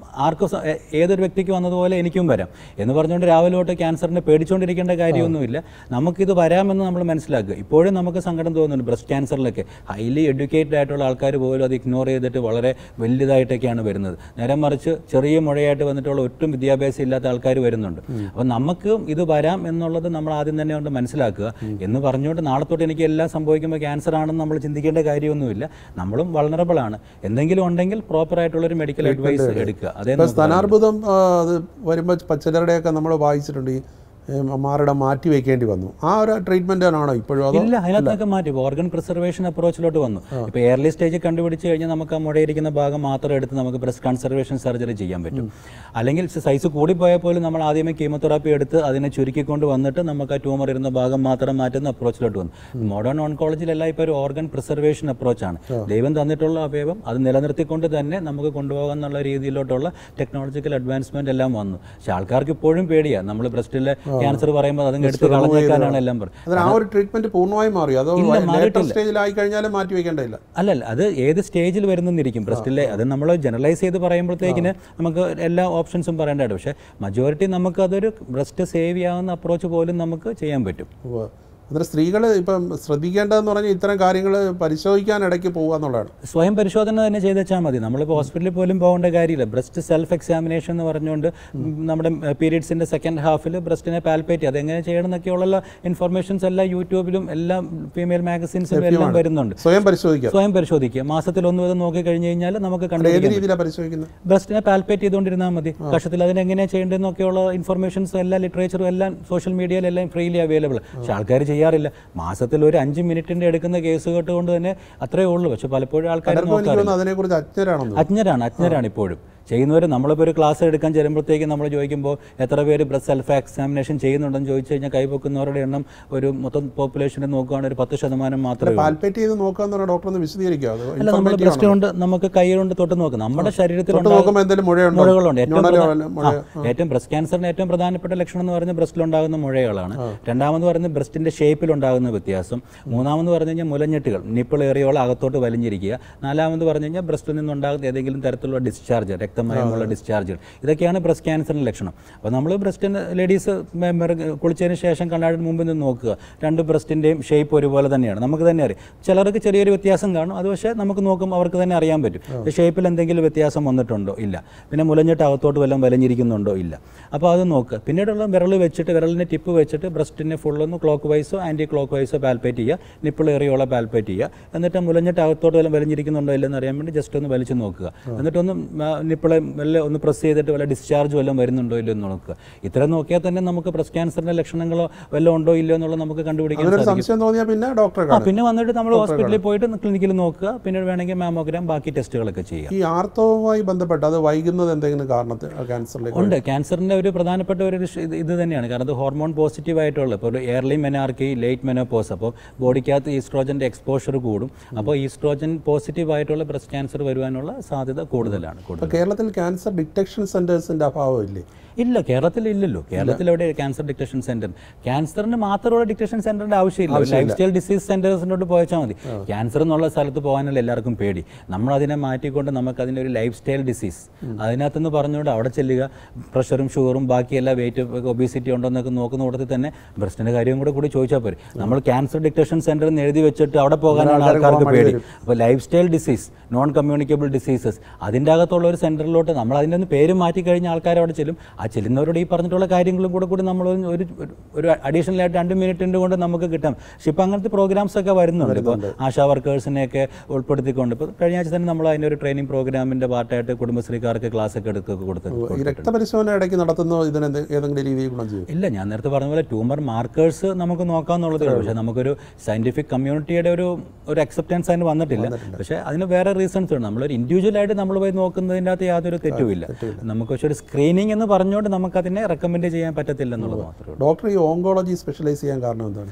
ആർക്കും സ- ഏ- ഏതൊരു വ്യക്തിക്ക് വന്നതുപോലെ എനിക്കും വരാം എന്ന് പറഞ്ഞുകൊണ്ട് രാവിലെ തൊട്ട് ക്യാൻസറിനെ പേടിച്ചുകൊണ്ടിരിക്കേണ്ട കാര്യമൊന്നുമില്ല നമുക്കിത് വരാമെന്ന് നമ്മൾ മനസ്സിലാക്കുക ഇപ്പോഴും നമുക്ക് സങ്കടം തോന്നുന്നുണ്ട് ബ്രസ്റ്റ് ക്യാൻസറിലൊക്കെ ഹൈലി എഡ്യൂക്കേറ്റഡ് ആയിട്ടുള്ള ആൾക്കാർ പോലും അത് ഇഗ്നോർ ചെയ്തിട്ട് വളരെ വലുതായിട്ടൊക്കെയാണ് വരുന്നത് നേരെ മറിച്ച് ചെറിയ മുഴയായിട്ട് വന്നിട്ടുള്ള ഒട്ടും വിദ്യാഭ്യാസം ഇല്ലാത്ത ആൾക്കാർ വരുന്നുണ്ട് അപ്പോൾ നമുക്ക് ഇത് വരാം എന്നുള്ളത് നമ്മൾ ആദ്യം തന്നെ കൊണ്ട് മനസ്സിലാക്കുക എന്ന് പറഞ്ഞുകൊണ്ട് നാളെ തൊട്ട് എനിക്ക് എല്ലാം സംഭവിക്കുമ്പോൾ ക്യാൻസർ ആണെന്ന് നമ്മൾ ചിന്തിക്കേണ്ട കാര്യമൊന്നുമില്ല നമ്മളും വളണറബിൾ ആണ് എന്തെങ്കിലും ഉണ്ടെങ്കിൽ പ്രോപ്പർ ആയിട്ടുള്ള ഒരു മെഡിക്കൽ അഡ്വൈസ് എടുക്കുക അതേ ഇപ്പോൾ സ്ഥാനാർബുദം ആ, അത് വരുമ്പോൾ ചിലരുടെയൊക്കെ നമ്മൾ വായിച്ചിട്ടുണ്ട് ഈ ഏ, മാറിടം മാറ്റി വെക്കേണ്ടി വന്നു ആ ഒരു ട്രീറ്റ്മെൻറ്റാണോ ഇപ്പോഴും അതോ ഇല്ല അതിനകത്തൊക്കെ മാറ്റി ഓർഗൻ പ്രിസർവേഷൻ അപ്രോച്ചിലോട്ട് വന്നു ഇപ്പോൾ എയർലി സ്റ്റേജ് കണ്ടുപിടിച്ച് കഴിഞ്ഞാൽ നമുക്ക് ആ മുടയിരിക്കുന്ന ഭാഗം മാത്രം എടുത്ത് നമുക്ക് ബ്രസ്റ്റ് കൺസർവേഷൻ സർജറി ചെയ്യാൻ പറ്റും അല്ലെങ്കിൽ സൈസ് കൂടിപ്പോയാൽ പോലും നമ്മൾ ആദ്യമേ കീമോതെറാപ്പി എടുത്ത് അതിനെ ചുരുക്കിക്കൊണ്ട് വന്നിട്ട് നമുക്ക് ആ ട്യൂമർ ഇരുന്ന ഭാഗം മാത്രം മാറ്റുന്ന അപ്രോച്ചിലോട്ട് വന്നു മോഡേൺ ഓൺകോളജിലെല്ലാം ഇപ്പോൾ ഒരു ഓർഗൻ പ്രിസർവേഷൻ അപ്രോച്ചാണ് ദൈവം തന്നിട്ടുള്ള അവയവം അത് നിലനിർത്തിക്കൊണ്ട് തന്നെ നമുക്ക് കൊണ്ടുപോകാൻ എന്നുള്ള രീതിയിലോട്ടുള്ള ടെക്നോളജിക്കൽ അഡ്വാൻസ്മെന്റ് എല്ലാം വന്നു പക്ഷെ ആൾക്കാർക്ക് ഇപ്പോഴും പേടിയാണ് നമ്മൾ ബ്രസ്റ്റിലെ ക്യാൻസർ പറയുമ്പോൾ അതങ്ങ് എടുത്ത് കളഞ്ഞേക്കാനാണ് എല്ലാം പറയുന്നത് അതിന് ആ ഒരു ട്രീറ്റ്മെൻറ്റ് പൂർണ്ണമായും മാറി അതോ ഇല്ല, ലേറ്റർ മാറിയിട്ടില്ല. സ്റ്റേജിലായി കഴിഞ്ഞാലും മാറ്റി വെക്കേണ്ടതില്ല അല്ലല്ല അത് ഏത് സ്റ്റേജിൽ വരുന്നെന്നിരിക്കും ബ്രസ്റ്റിലെ അത് നമ്മൾ ജനറലൈസ് ചെയ്ത് പറയുമ്പോഴത്തേക്കിന് നമുക്ക് എല്ലാ ഓപ്ഷൻസും പറയേണ്ടതാണ് പക്ഷേ മജോറിറ്റി നമുക്ക് അതൊരു ബ്രസ്റ്റ് സേവ് ചെയ്യാവുന്ന അപ്രോച്ച് പോലും നമുക്ക് ചെയ്യാൻ പറ്റും ഉവ്വ്. അന്നേരം സ്ത്രീകൾ ഇപ്പം ശ്രദ്ധിക്കേണ്ടതെന്ന് പറഞ്ഞാൽ ഇത്തരം കാര്യങ്ങൾ പരിശോധിക്കാൻ ഇടയ്ക്ക് പോകുക എന്നുള്ളതാണ് സ്വയം പരിശോധന തന്നെ ചെയ്ത് വെച്ചാൽ മതി നമ്മളിപ്പോൾ ഹോസ്പിറ്റലിൽ പോലും പോകേണ്ട കാര്യമില്ല ബ്രസ്റ്റ് സെൽഫ് എക്സാമിനേഷൻ എന്ന് പറഞ്ഞുകൊണ്ട് നമ്മുടെ പീരീഡ്സിൻ്റെ സെക്കൻഡ് ഹാഫിൽ ബ്രസ്റ്റിനെ പാൽപ്പേറ്റ് അതെങ്ങനെ ചെയ്യണം എന്നൊക്കെയുള്ള ഇൻഫർമേഷൻസ് എല്ലാം യൂട്യൂബിലും എല്ലാം ഫീമെയിൽ മാഗസിൻസിലും എല്ലാം വരുന്നുണ്ട് സ്വയം പരിശോധിക്കുക സ്വയം പരിശോധിക്കുക മാസത്തിൽ ഒന്ന് വീതം നോക്കി കഴിഞ്ഞ് കഴിഞ്ഞാൽ നമുക്ക് ഏത് കണ്ടുപിടിക്കാം രീതിയിലാണ് പരിശോധിക്കുന്നത് ബ്രസ്റ്റിനെ പാൽപ്പേറ്റ് ചെയ്തുകൊണ്ടിരുന്നാൽ മതി കഷത്തിൽ അതിനെങ്ങനെയാണ് ചെയ്യേണ്ടതെന്നൊക്കെയുള്ള ഇൻഫർമേഷൻസ് എല്ലാം ലിറ്ററേച്ചറും എല്ലാം സോഷ്യൽ മീഡിയയിലെല്ലാം ഫ്രീലി അവൈലബിൾ പക്ഷെ ആൾക്കാർ ചെയ്യാറില്ല മാസത്തിൽ ഒരു അഞ്ച് മിനിറ്റിന്റെ എടുക്കുന്ന കേസ് കേട്ടുകൊണ്ട് തന്നെ അത്രേ ഉള്ളൂ പക്ഷെ പലപ്പോഴും ആൾക്കാർ പലർക്കും എനിക്ക് നോക്കാറില്ല തോന്നുന്നു അതിനെക്കുറിച്ച് അജ്ഞരാണെന്ന് അജ്ഞരാണ് അജ്ഞരാണ് ഇപ്പോഴും ചെയ്യുന്നവർ നമ്മളിപ്പോൾ ഒരു ക്ലാസ് എടുക്കാൻ ചെല്ലുമ്പോഴത്തേക്ക് നമ്മൾ ചോദിക്കുമ്പോൾ എത്ര പേര് ബ്രസ്റ്റ് സെൽഫ് എക്സാമിനേഷൻ ചെയ്യുന്നുണ്ടെന്ന് ചോദിച്ചു കഴിഞ്ഞാൽ കൈവെക്കുന്നവരുടെ എണ്ണം ഒരു മൊത്തം പോപ്പുലേഷനിൽ നോക്കുകയാണെങ്കിൽ ഒരു പത്ത് ശതമാനം മാത്രമേ ഉള്ളൂ പാൽപ്പേറ്റ് ചെയ്ത് നോക്കുക എന്ന് പറഞ്ഞാൽ ഡോക്ടർ ഒന്ന് വിശദീകരിക്കുക അത് അല്ല നമ്മൾ ബ്രസ്റ്റ് കൊണ്ട് നമുക്ക് കൈ കൊണ്ട് തൊട്ട് നോക്കും നമ്മുടെ ശരീരത്തിൽ തൊട്ട് നോക്കുമ്പോൾ എന്തെങ്കിലും മുഴയുണ്ടോ മുഴകളുണ്ട് ഏറ്റവും ഞൊണലോ പ്രധാന- വല്ല മുഴ ആ, ഏറ്റവും ബ്രസ്റ്റ് ക്യാൻസറിന് ഏറ്റവും പ്രധാനപ്പെട്ട ലക്ഷണം എന്ന് പറയുന്നത് ബ്രസ്റ്റിലുണ്ടാകുന്ന മുഴകളാണ് രണ്ടാമത് പറയുന്നത് ബ്രസ്റ്റിന്റെ ഷേപ്പിൽ ഉണ്ടാകുന്ന വ്യത്യാസം മൂന്നാമത് പറഞ്ഞു കഴിഞ്ഞാൽ മുലഞ്ഞെട്ടുകൾ നിപ്പിൾ ഏറിയോളം അകത്തോട്ട് വലിഞ്ഞിരിക്കുക നാലാമത് പറഞ്ഞു കഴിഞ്ഞാൽ ബ്രസ്റ്റിൽ നിന്നുണ്ടാകുന്ന ഏതെങ്കിലും തരത്തിലുള്ള ഡിസ്ചാർജ് രക്തമയമുള്ള ഡിസ്ചാർജുകൾ ഇതൊക്കെയാണ് ബ്രസ്റ്റ് ക്യാൻസറിന്റെ ലക്ഷണം അപ്പോൾ നമ്മൾ ബ്രസ്റ്റിന് ലേഡീസ് കുളിച്ചതിന് ശേഷം കണ്ണാടിന് മുമ്പിൽ നിന്ന് നോക്കുക രണ്ട് ബ്രസ്റ്റിന്റെയും ഷേപ്പ് ഒരുപോലെ തന്നെയാണ് നമുക്ക് തന്നെ അറിയാം ചിലർക്ക് ചെറിയൊരു വ്യത്യാസം കാണും അത് പക്ഷേ നമുക്ക് നോക്കുമ്പോൾ അവർക്ക് തന്നെ അറിയാൻ പറ്റും ഷേപ്പിൽ എന്തെങ്കിലും വ്യത്യാസം വന്നിട്ടുണ്ടോ ഇല്ല പിന്നെ മുലഞ്ഞിട്ട് അകത്തോട്ട് വല്ലതും വലിഞ്ഞിരിക്കുന്നുണ്ടോ ഇല്ല അപ്പോൾ അത് നോക്കുക പിന്നീടുള്ള വിരൽ വെച്ചിട്ട് വിരലിൻ്റെ ടിപ്പ് വെച്ചിട്ട് ബ്രസ്റ്റിനെ ഫുള്ളൊന്ന് ക്ലോക്ക് വൈസോ ആൻറ്റി ക്ലോക്ക് വൈസോ പാൽപ്പേറ്റ് ചെയ്യുക നിപ്പിൾ ഏറിയോളം പാൽപ്പേറ്റ് ചെയ്യുക എന്നിട്ട് മുലഞ്ഞിട്ട് അകത്തോട്ട് വല്ലതും വലിഞ്ഞിരിക്കുന്നുണ്ടോ ഇല്ലെന്ന് അറിയാൻ വേണ്ടി ജസ്റ്റ് ഒന്ന് വലിച്ചു നോക്കുക എന്നിട്ടൊന്ന് നിപ്പിളെ വല്ല ഒന്ന് പ്രസ് ചെയ്തിട്ട് വല്ല ഡിസ്ചാർജ് വല്ലതും വരുന്നുണ്ടോ ഇല്ലയോ എന്ന് നോക്കുക ഇത്രയും നോക്കിയാൽ തന്നെ നമുക്ക് ബ്രസ്റ്റ് ക്യാൻസറിൻ്റെ ലക്ഷണങ്ങളോ വല്ലതും ഉണ്ടോ ഇല്ലയോ എന്നുള്ളത് നമുക്ക് കണ്ടുപിടിക്കാൻ അങ്ങനൊരു സാധിക്കും സംശയം തോന്നിയാൽ പിന്നെ ഡോക്ടറെ ആ കാണും പിന്നെ വന്നിട്ട് നമ്മൾ ഹോസ്പിറ്റലിൽ പോയിട്ട് ക്ലിനിക്കിൽ നോക്കുക പിന്നീട് വേണമെങ്കിൽ മാമോഗ്രാം ബാക്കി ടെസ്റ്റുകളൊക്കെ ചെയ്യുക ഈ ആർത്തവുമായി ബന്ധപ്പെട്ട് അത് വൈകുന്നത് എന്തെങ്കിലും കാരണത്തിൽ ക്യാൻസറിലേക്ക് ഉണ്ട് ക്യാൻസറിന്റെ ഒരു പ്രധാനപ്പെട്ട ഒരു ഷ് ഇത് ഇത് തന്നെയാണ് കാരണം അത് ഹോർമോൺ പോസിറ്റീവ് ആയിട്ടുള്ള ഇപ്പോൾ ഒരു എയർലി മെനാർക്കി ലേറ്റ് മെനോപോസ് അപ്പോൾ ബോഡിക്കകത്ത് ഈസ്ട്രോജൻ്റെ എക്സ്പോഷർ കൂടും അപ്പോൾ ഈസ്ട്രോജൻ പോസിറ്റീവ് ആയിട്ടുള്ള ബ്രസ്റ്റ് ക്യാൻസർ വരുവാനുള്ള സാധ്യത കൂടുതലാണ് കൂടുതൽ ഇപ്പോൾ കേരളത്തിൽ ക്യാൻസർ ഡിറ്റക്ഷൻ സെന്റേഴ്സിന്റെ അഭാവം ഇല്ലേ ഇല്ല കേരളത്തിൽ ഇല്ലല്ലോ കേരളത്തിൽ എവിടെ ക്യാൻസർ ഡിറ്റക്ഷൻ സെന്റർ ക്യാൻസറിന് മാത്രമുള്ള ഡിറ്റക്ഷൻ സെന്ററിന്റെ ആവശ്യമില്ല ലൈഫ് സ്റ്റൈൽ ഡിസീസ് സെന്റേഴ്സിനോട് പോയച്ചാൽ മതി ക്യാൻസർ എന്നുള്ള സ്ഥലത്ത് പോകാനുള്ള എല്ലാവർക്കും പേടി നമ്മൾ അതിനെ മാറ്റിക്കൊണ്ട് നമുക്ക് അതിൻ്റെ ഒരു ലൈഫ് സ്റ്റൈൽ ഡിസീസ് അതിനകത്തുനിന്ന് പറഞ്ഞുകൊണ്ട് അവിടെ ചെല്ലുക പ്രഷറും ഷുഗറും ബാക്കി എല്ലാ വെയിറ്റ് ഒബീസിറ്റി ഉണ്ടോ എന്നൊക്കെ നോക്കുന്ന കൂട്ടത്തിൽ തന്നെ ബ്രസ്റ്റിന്റെ കാര്യം കൂടെ കൂടി ചോദിച്ചാൽ പോരെ നമ്മൾ ക്യാൻസർ ഡിറ്റക്ഷൻ സെന്റർ എന്ന് എഴുതി വെച്ചിട്ട് അവിടെ പോകാനാണ് ആൾക്കാർക്ക് പേടി അപ്പോൾ lifestyle disease non communicable diseases അതിൻ്റെ അകത്തുള്ള ഒരു സെന്ററിലോട്ട് നമ്മൾ അതിൻ്റെ ഒന്ന് പേര് മാറ്റി കഴിഞ്ഞ ആൾക്കാർ അവിടെ ചെല്ലും ആ ചെല്ലുന്നവരോട് ഈ പറഞ്ഞിട്ടുള്ള കാര്യങ്ങളും കൂടെ കൂടി നമ്മൾ ഒരു ഒരു- ഒരു അഡീഷണൽ ആയിട്ട് രണ്ട് മിനിറ്റിൻ്റെ കൊണ്ട് നമുക്ക് കിട്ടാം പക്ഷെ ഇപ്പം അങ്ങനത്തെ പ്രോഗ്രാംസ് ഒക്കെ വരുന്നുണ്ട് ഇപ്പോൾ ആശാ വർക്കേഴ്സിനെയൊക്കെ ഉൾപ്പെടുത്തിക്കൊണ്ട് ഇപ്പോൾ കഴിഞ്ഞ ആഴ്ച തന്നെ നമ്മൾ അതിൻ്റെ ഒരു ട്രെയിനിങ് പ്രോഗ്രാമിൻ്റെ പാർട്ടായിട്ട് കുടുംബശ്രീക്കാർക്ക് ക്ലാസ് ഒക്കെ എടുത്തൊക്കെ കൊടുത്ത് ഈ രക്തപരിശോധന ഇടയ്ക്ക് നടത്തുന്ന ഇതിന് എന്ത് ഏതെങ്കിലും രീതിയിൽ ഗുണം ചെയ്യും ഇല്ല ഞാൻ നേരത്തെ പറഞ്ഞ പോലെ ട്യൂമർ മാർക്കേഴ്സ് നമുക്ക് നോക്കാമെന്നുള്ളതേ ഉള്ളൂ പക്ഷേ നമുക്കൊരു സയന്റിഫിക് കമ്മ്യൂണിറ്റിയുടെ ഒരു ഒരു അക്സെപ്റ്റൻസ് അതിന് വന്നിട്ടില്ല പക്ഷേ അതിന് വേറെ റീസൺസ് ഉണ്ട് നമ്മളൊരു ഇൻഡിവിജ്വൽ ആയിട്ട് നമ്മൾ പോയി നോക്കുന്നതിൻ്റെ അകത്ത് യാതൊരു തെറ്റുമില്ല നമുക്ക് പക്ഷേ ഒരു സ്ക്രീനിങ് എന്ന് പറഞ്ഞുകൊണ്ട് നമുക്കതിനെ റെക്കമെൻഡ് ചെയ്യാൻ പറ്റത്തില്ല എന്നുള്ളത് മാത്രമേ ഉള്ളൂ ഡോക്ടർ ഈ ഓങ്കോളജി സ്പെഷ്യലൈസ് ചെയ്യാൻ കാരണം എന്താണ്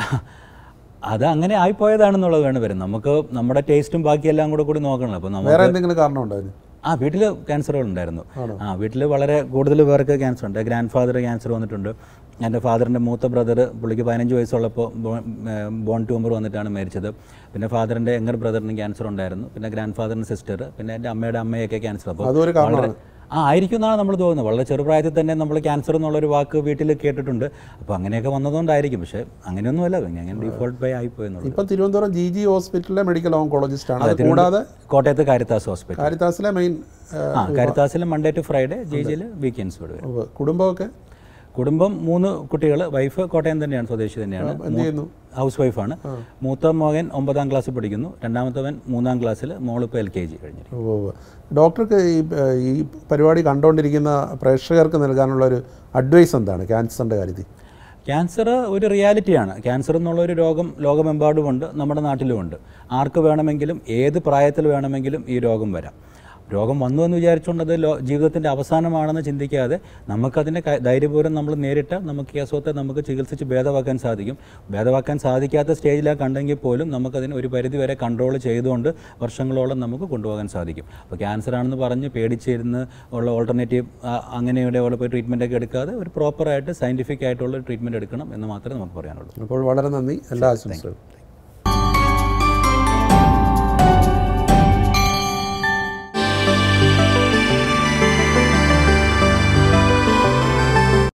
അത് അങ്ങനെ ആയിപ്പോയതാണെന്നുള്ളത് വേണം വരും നമുക്ക് നമ്മുടെ ടേസ്റ്റും ബാക്കിയെല്ലാം കൂടെ കൂടി നോക്കണം അപ്പോൾ നമ്മൾ വേറെ എന്തെങ്കിലും കാരണം ഉണ്ടോ അതിന് ആ വീട്ടിൽ ക്യാൻസറുകൾ ഉണ്ടായിരുന്നു ആ വീട്ടിൽ വളരെ കൂടുതൽ പേർക്ക് ക്യാൻസർ ഉണ്ട് ഗ്രാൻഡ് ഫാദർ ക്യാൻസർ വന്നിട്ടുണ്ട് എൻ്റെ ഫാദറിൻ്റെ മൂത്ത ബ്രദർ പുള്ളിക്ക് പതിനഞ്ച് വയസ്സുള്ളപ്പോൾ ബോൺ ട്യൂമർ വന്നിട്ടാണ് മരിച്ചത് പിന്നെ ഫാദറിൻ്റെ യങ്ങർ ബ്രദറിന് ക്യാൻസർ ഉണ്ടായിരുന്നു പിന്നെ ഗ്രാൻഡ് ഫാദറിന് സിസ്റ്റർ പിന്നെ എൻ്റെ അമ്മയുടെ അമ്മയൊക്കെ ക്യാൻസർ അപ്പോൾ അതൊരു കാരണമാണ് ആ ആയിരിക്കും എന്നാണ് നമ്മൾ തോന്നുന്നത് വളരെ ചെറുപ്രായത്തിൽ തന്നെ നമ്മൾ ക്യാൻസർ എന്നുള്ളൊരു വാക്ക് വീട്ടിൽ കേട്ടിട്ടുണ്ട് അപ്പോൾ അങ്ങനെയൊക്കെ വന്നതുകൊണ്ടായിരിക്കും പക്ഷേ അങ്ങനെയൊന്നുമല്ല അങ്ങനെ ഡീഫോൾട്ട് ബൈ ആയിപ്പോയി എന്നുള്ളത് ഇപ്പം തിരുവനന്തപുരം ജി ജി ഹോസ്പിറ്റലിലെ മെഡിക്കൽ ഓങ്കോളജിസ്റ്റ് ആണ് അത് കൂടാതെ കോട്ടയത്ത് കാരിത്താസ് ഹോസ്പിറ്റൽ കാരിത്താസിലെ മെയിൻ ആ കാരിത്താസിൽ മൺഡേ ടു ഫ്രൈഡേ ജെ ജിയിൽ വീക്കെൻഡ്സ് വരും കുടുംബമൊക്കെ കുടുംബം മൂന്ന് കുട്ടികൾ വൈഫ് കോട്ടയം തന്നെയാണ് സ്വദേശി തന്നെയാണ് എന്ത് ചെയ്യുന്നു ഹൗസ് വൈഫാണ് മൂത്ത മകൻ ഒമ്പതാം ക്ലാസ്സിൽ പഠിക്കുന്നു രണ്ടാമത്തവൻ മൂന്നാം ക്ലാസ്സിൽ മോളിപ്പോൾ എൽ കെ ജി കഴിഞ്ഞിരിക്കും ഉവ്വ് ഉവ്വ്. ഡോക്ടർക്ക് ഈ ഏഹ്, ഈ പരിപാടി കണ്ടുകൊണ്ടിരിക്കുന്ന പ്രേക്ഷകർക്ക് നൽകാനുള്ള ഒരു അഡ്വൈസ് എന്താണ് ക്യാൻസറിൻ്റെ കാര്യത്തിൽ ക്യാൻസർ ഒരു റിയാലിറ്റിയാണ് ക്യാൻസർ എന്നുള്ള ഒരു രോഗം ലോകമെമ്പാടുമുണ്ട് നമ്മുടെ നാട്ടിലുമുണ്ട് ആർക്ക് വേണമെങ്കിലും ഏത് പ്രായത്തിൽ വേണമെങ്കിലും ഈ രോഗം വരാം രോഗം വന്നു എന്ന് വിചാരിച്ചുകൊണ്ട് അത് ലോ ജീവിതത്തിൻ്റെ അവസാനമാണെന്ന് ചിന്തിക്കാതെ നമുക്കതിനെ ക- ധൈര്യപൂർവ്വം നമ്മൾ നേരിട്ടാൽ നമുക്ക് ഈ അസുഖത്തെ നമുക്ക് ചികിത്സിച്ച് ഭേദമാക്കാൻ സാധിക്കും ഭേദമാക്കാൻ സാധിക്കാത്ത സ്റ്റേജിലാണ് കണ്ടെങ്കിൽ പോലും നമുക്കതിനെ ഒരു പരിധി വരെ കൺട്രോൾ ചെയ്തുകൊണ്ട് വർഷങ്ങളോളം നമുക്ക് കൊണ്ടുപോകാൻ സാധിക്കും അപ്പോൾ ക്യാൻസർ ആണെന്ന് പറഞ്ഞ് പേടിച്ചിരുന്ന് ഉള്ള ഓൾട്ടർനേറ്റീവ് അങ്ങനെയുള്ള ഉള്ള പോയി ട്രീറ്റ്മെൻ്റ് ഒക്കെ എടുക്കാതെ ഒരു പ്രോപ്പറായിട്ട് സയൻറ്റിഫിക് ആയിട്ടുള്ള ട്രീറ്റ്മെൻറ്റ് എടുക്കണം എന്ന് മാത്രമേ നമുക്ക് പറയാനുള്ളൂ അപ്പോൾ വളരെ നന്ദി എല്ലാ ആശംസകളും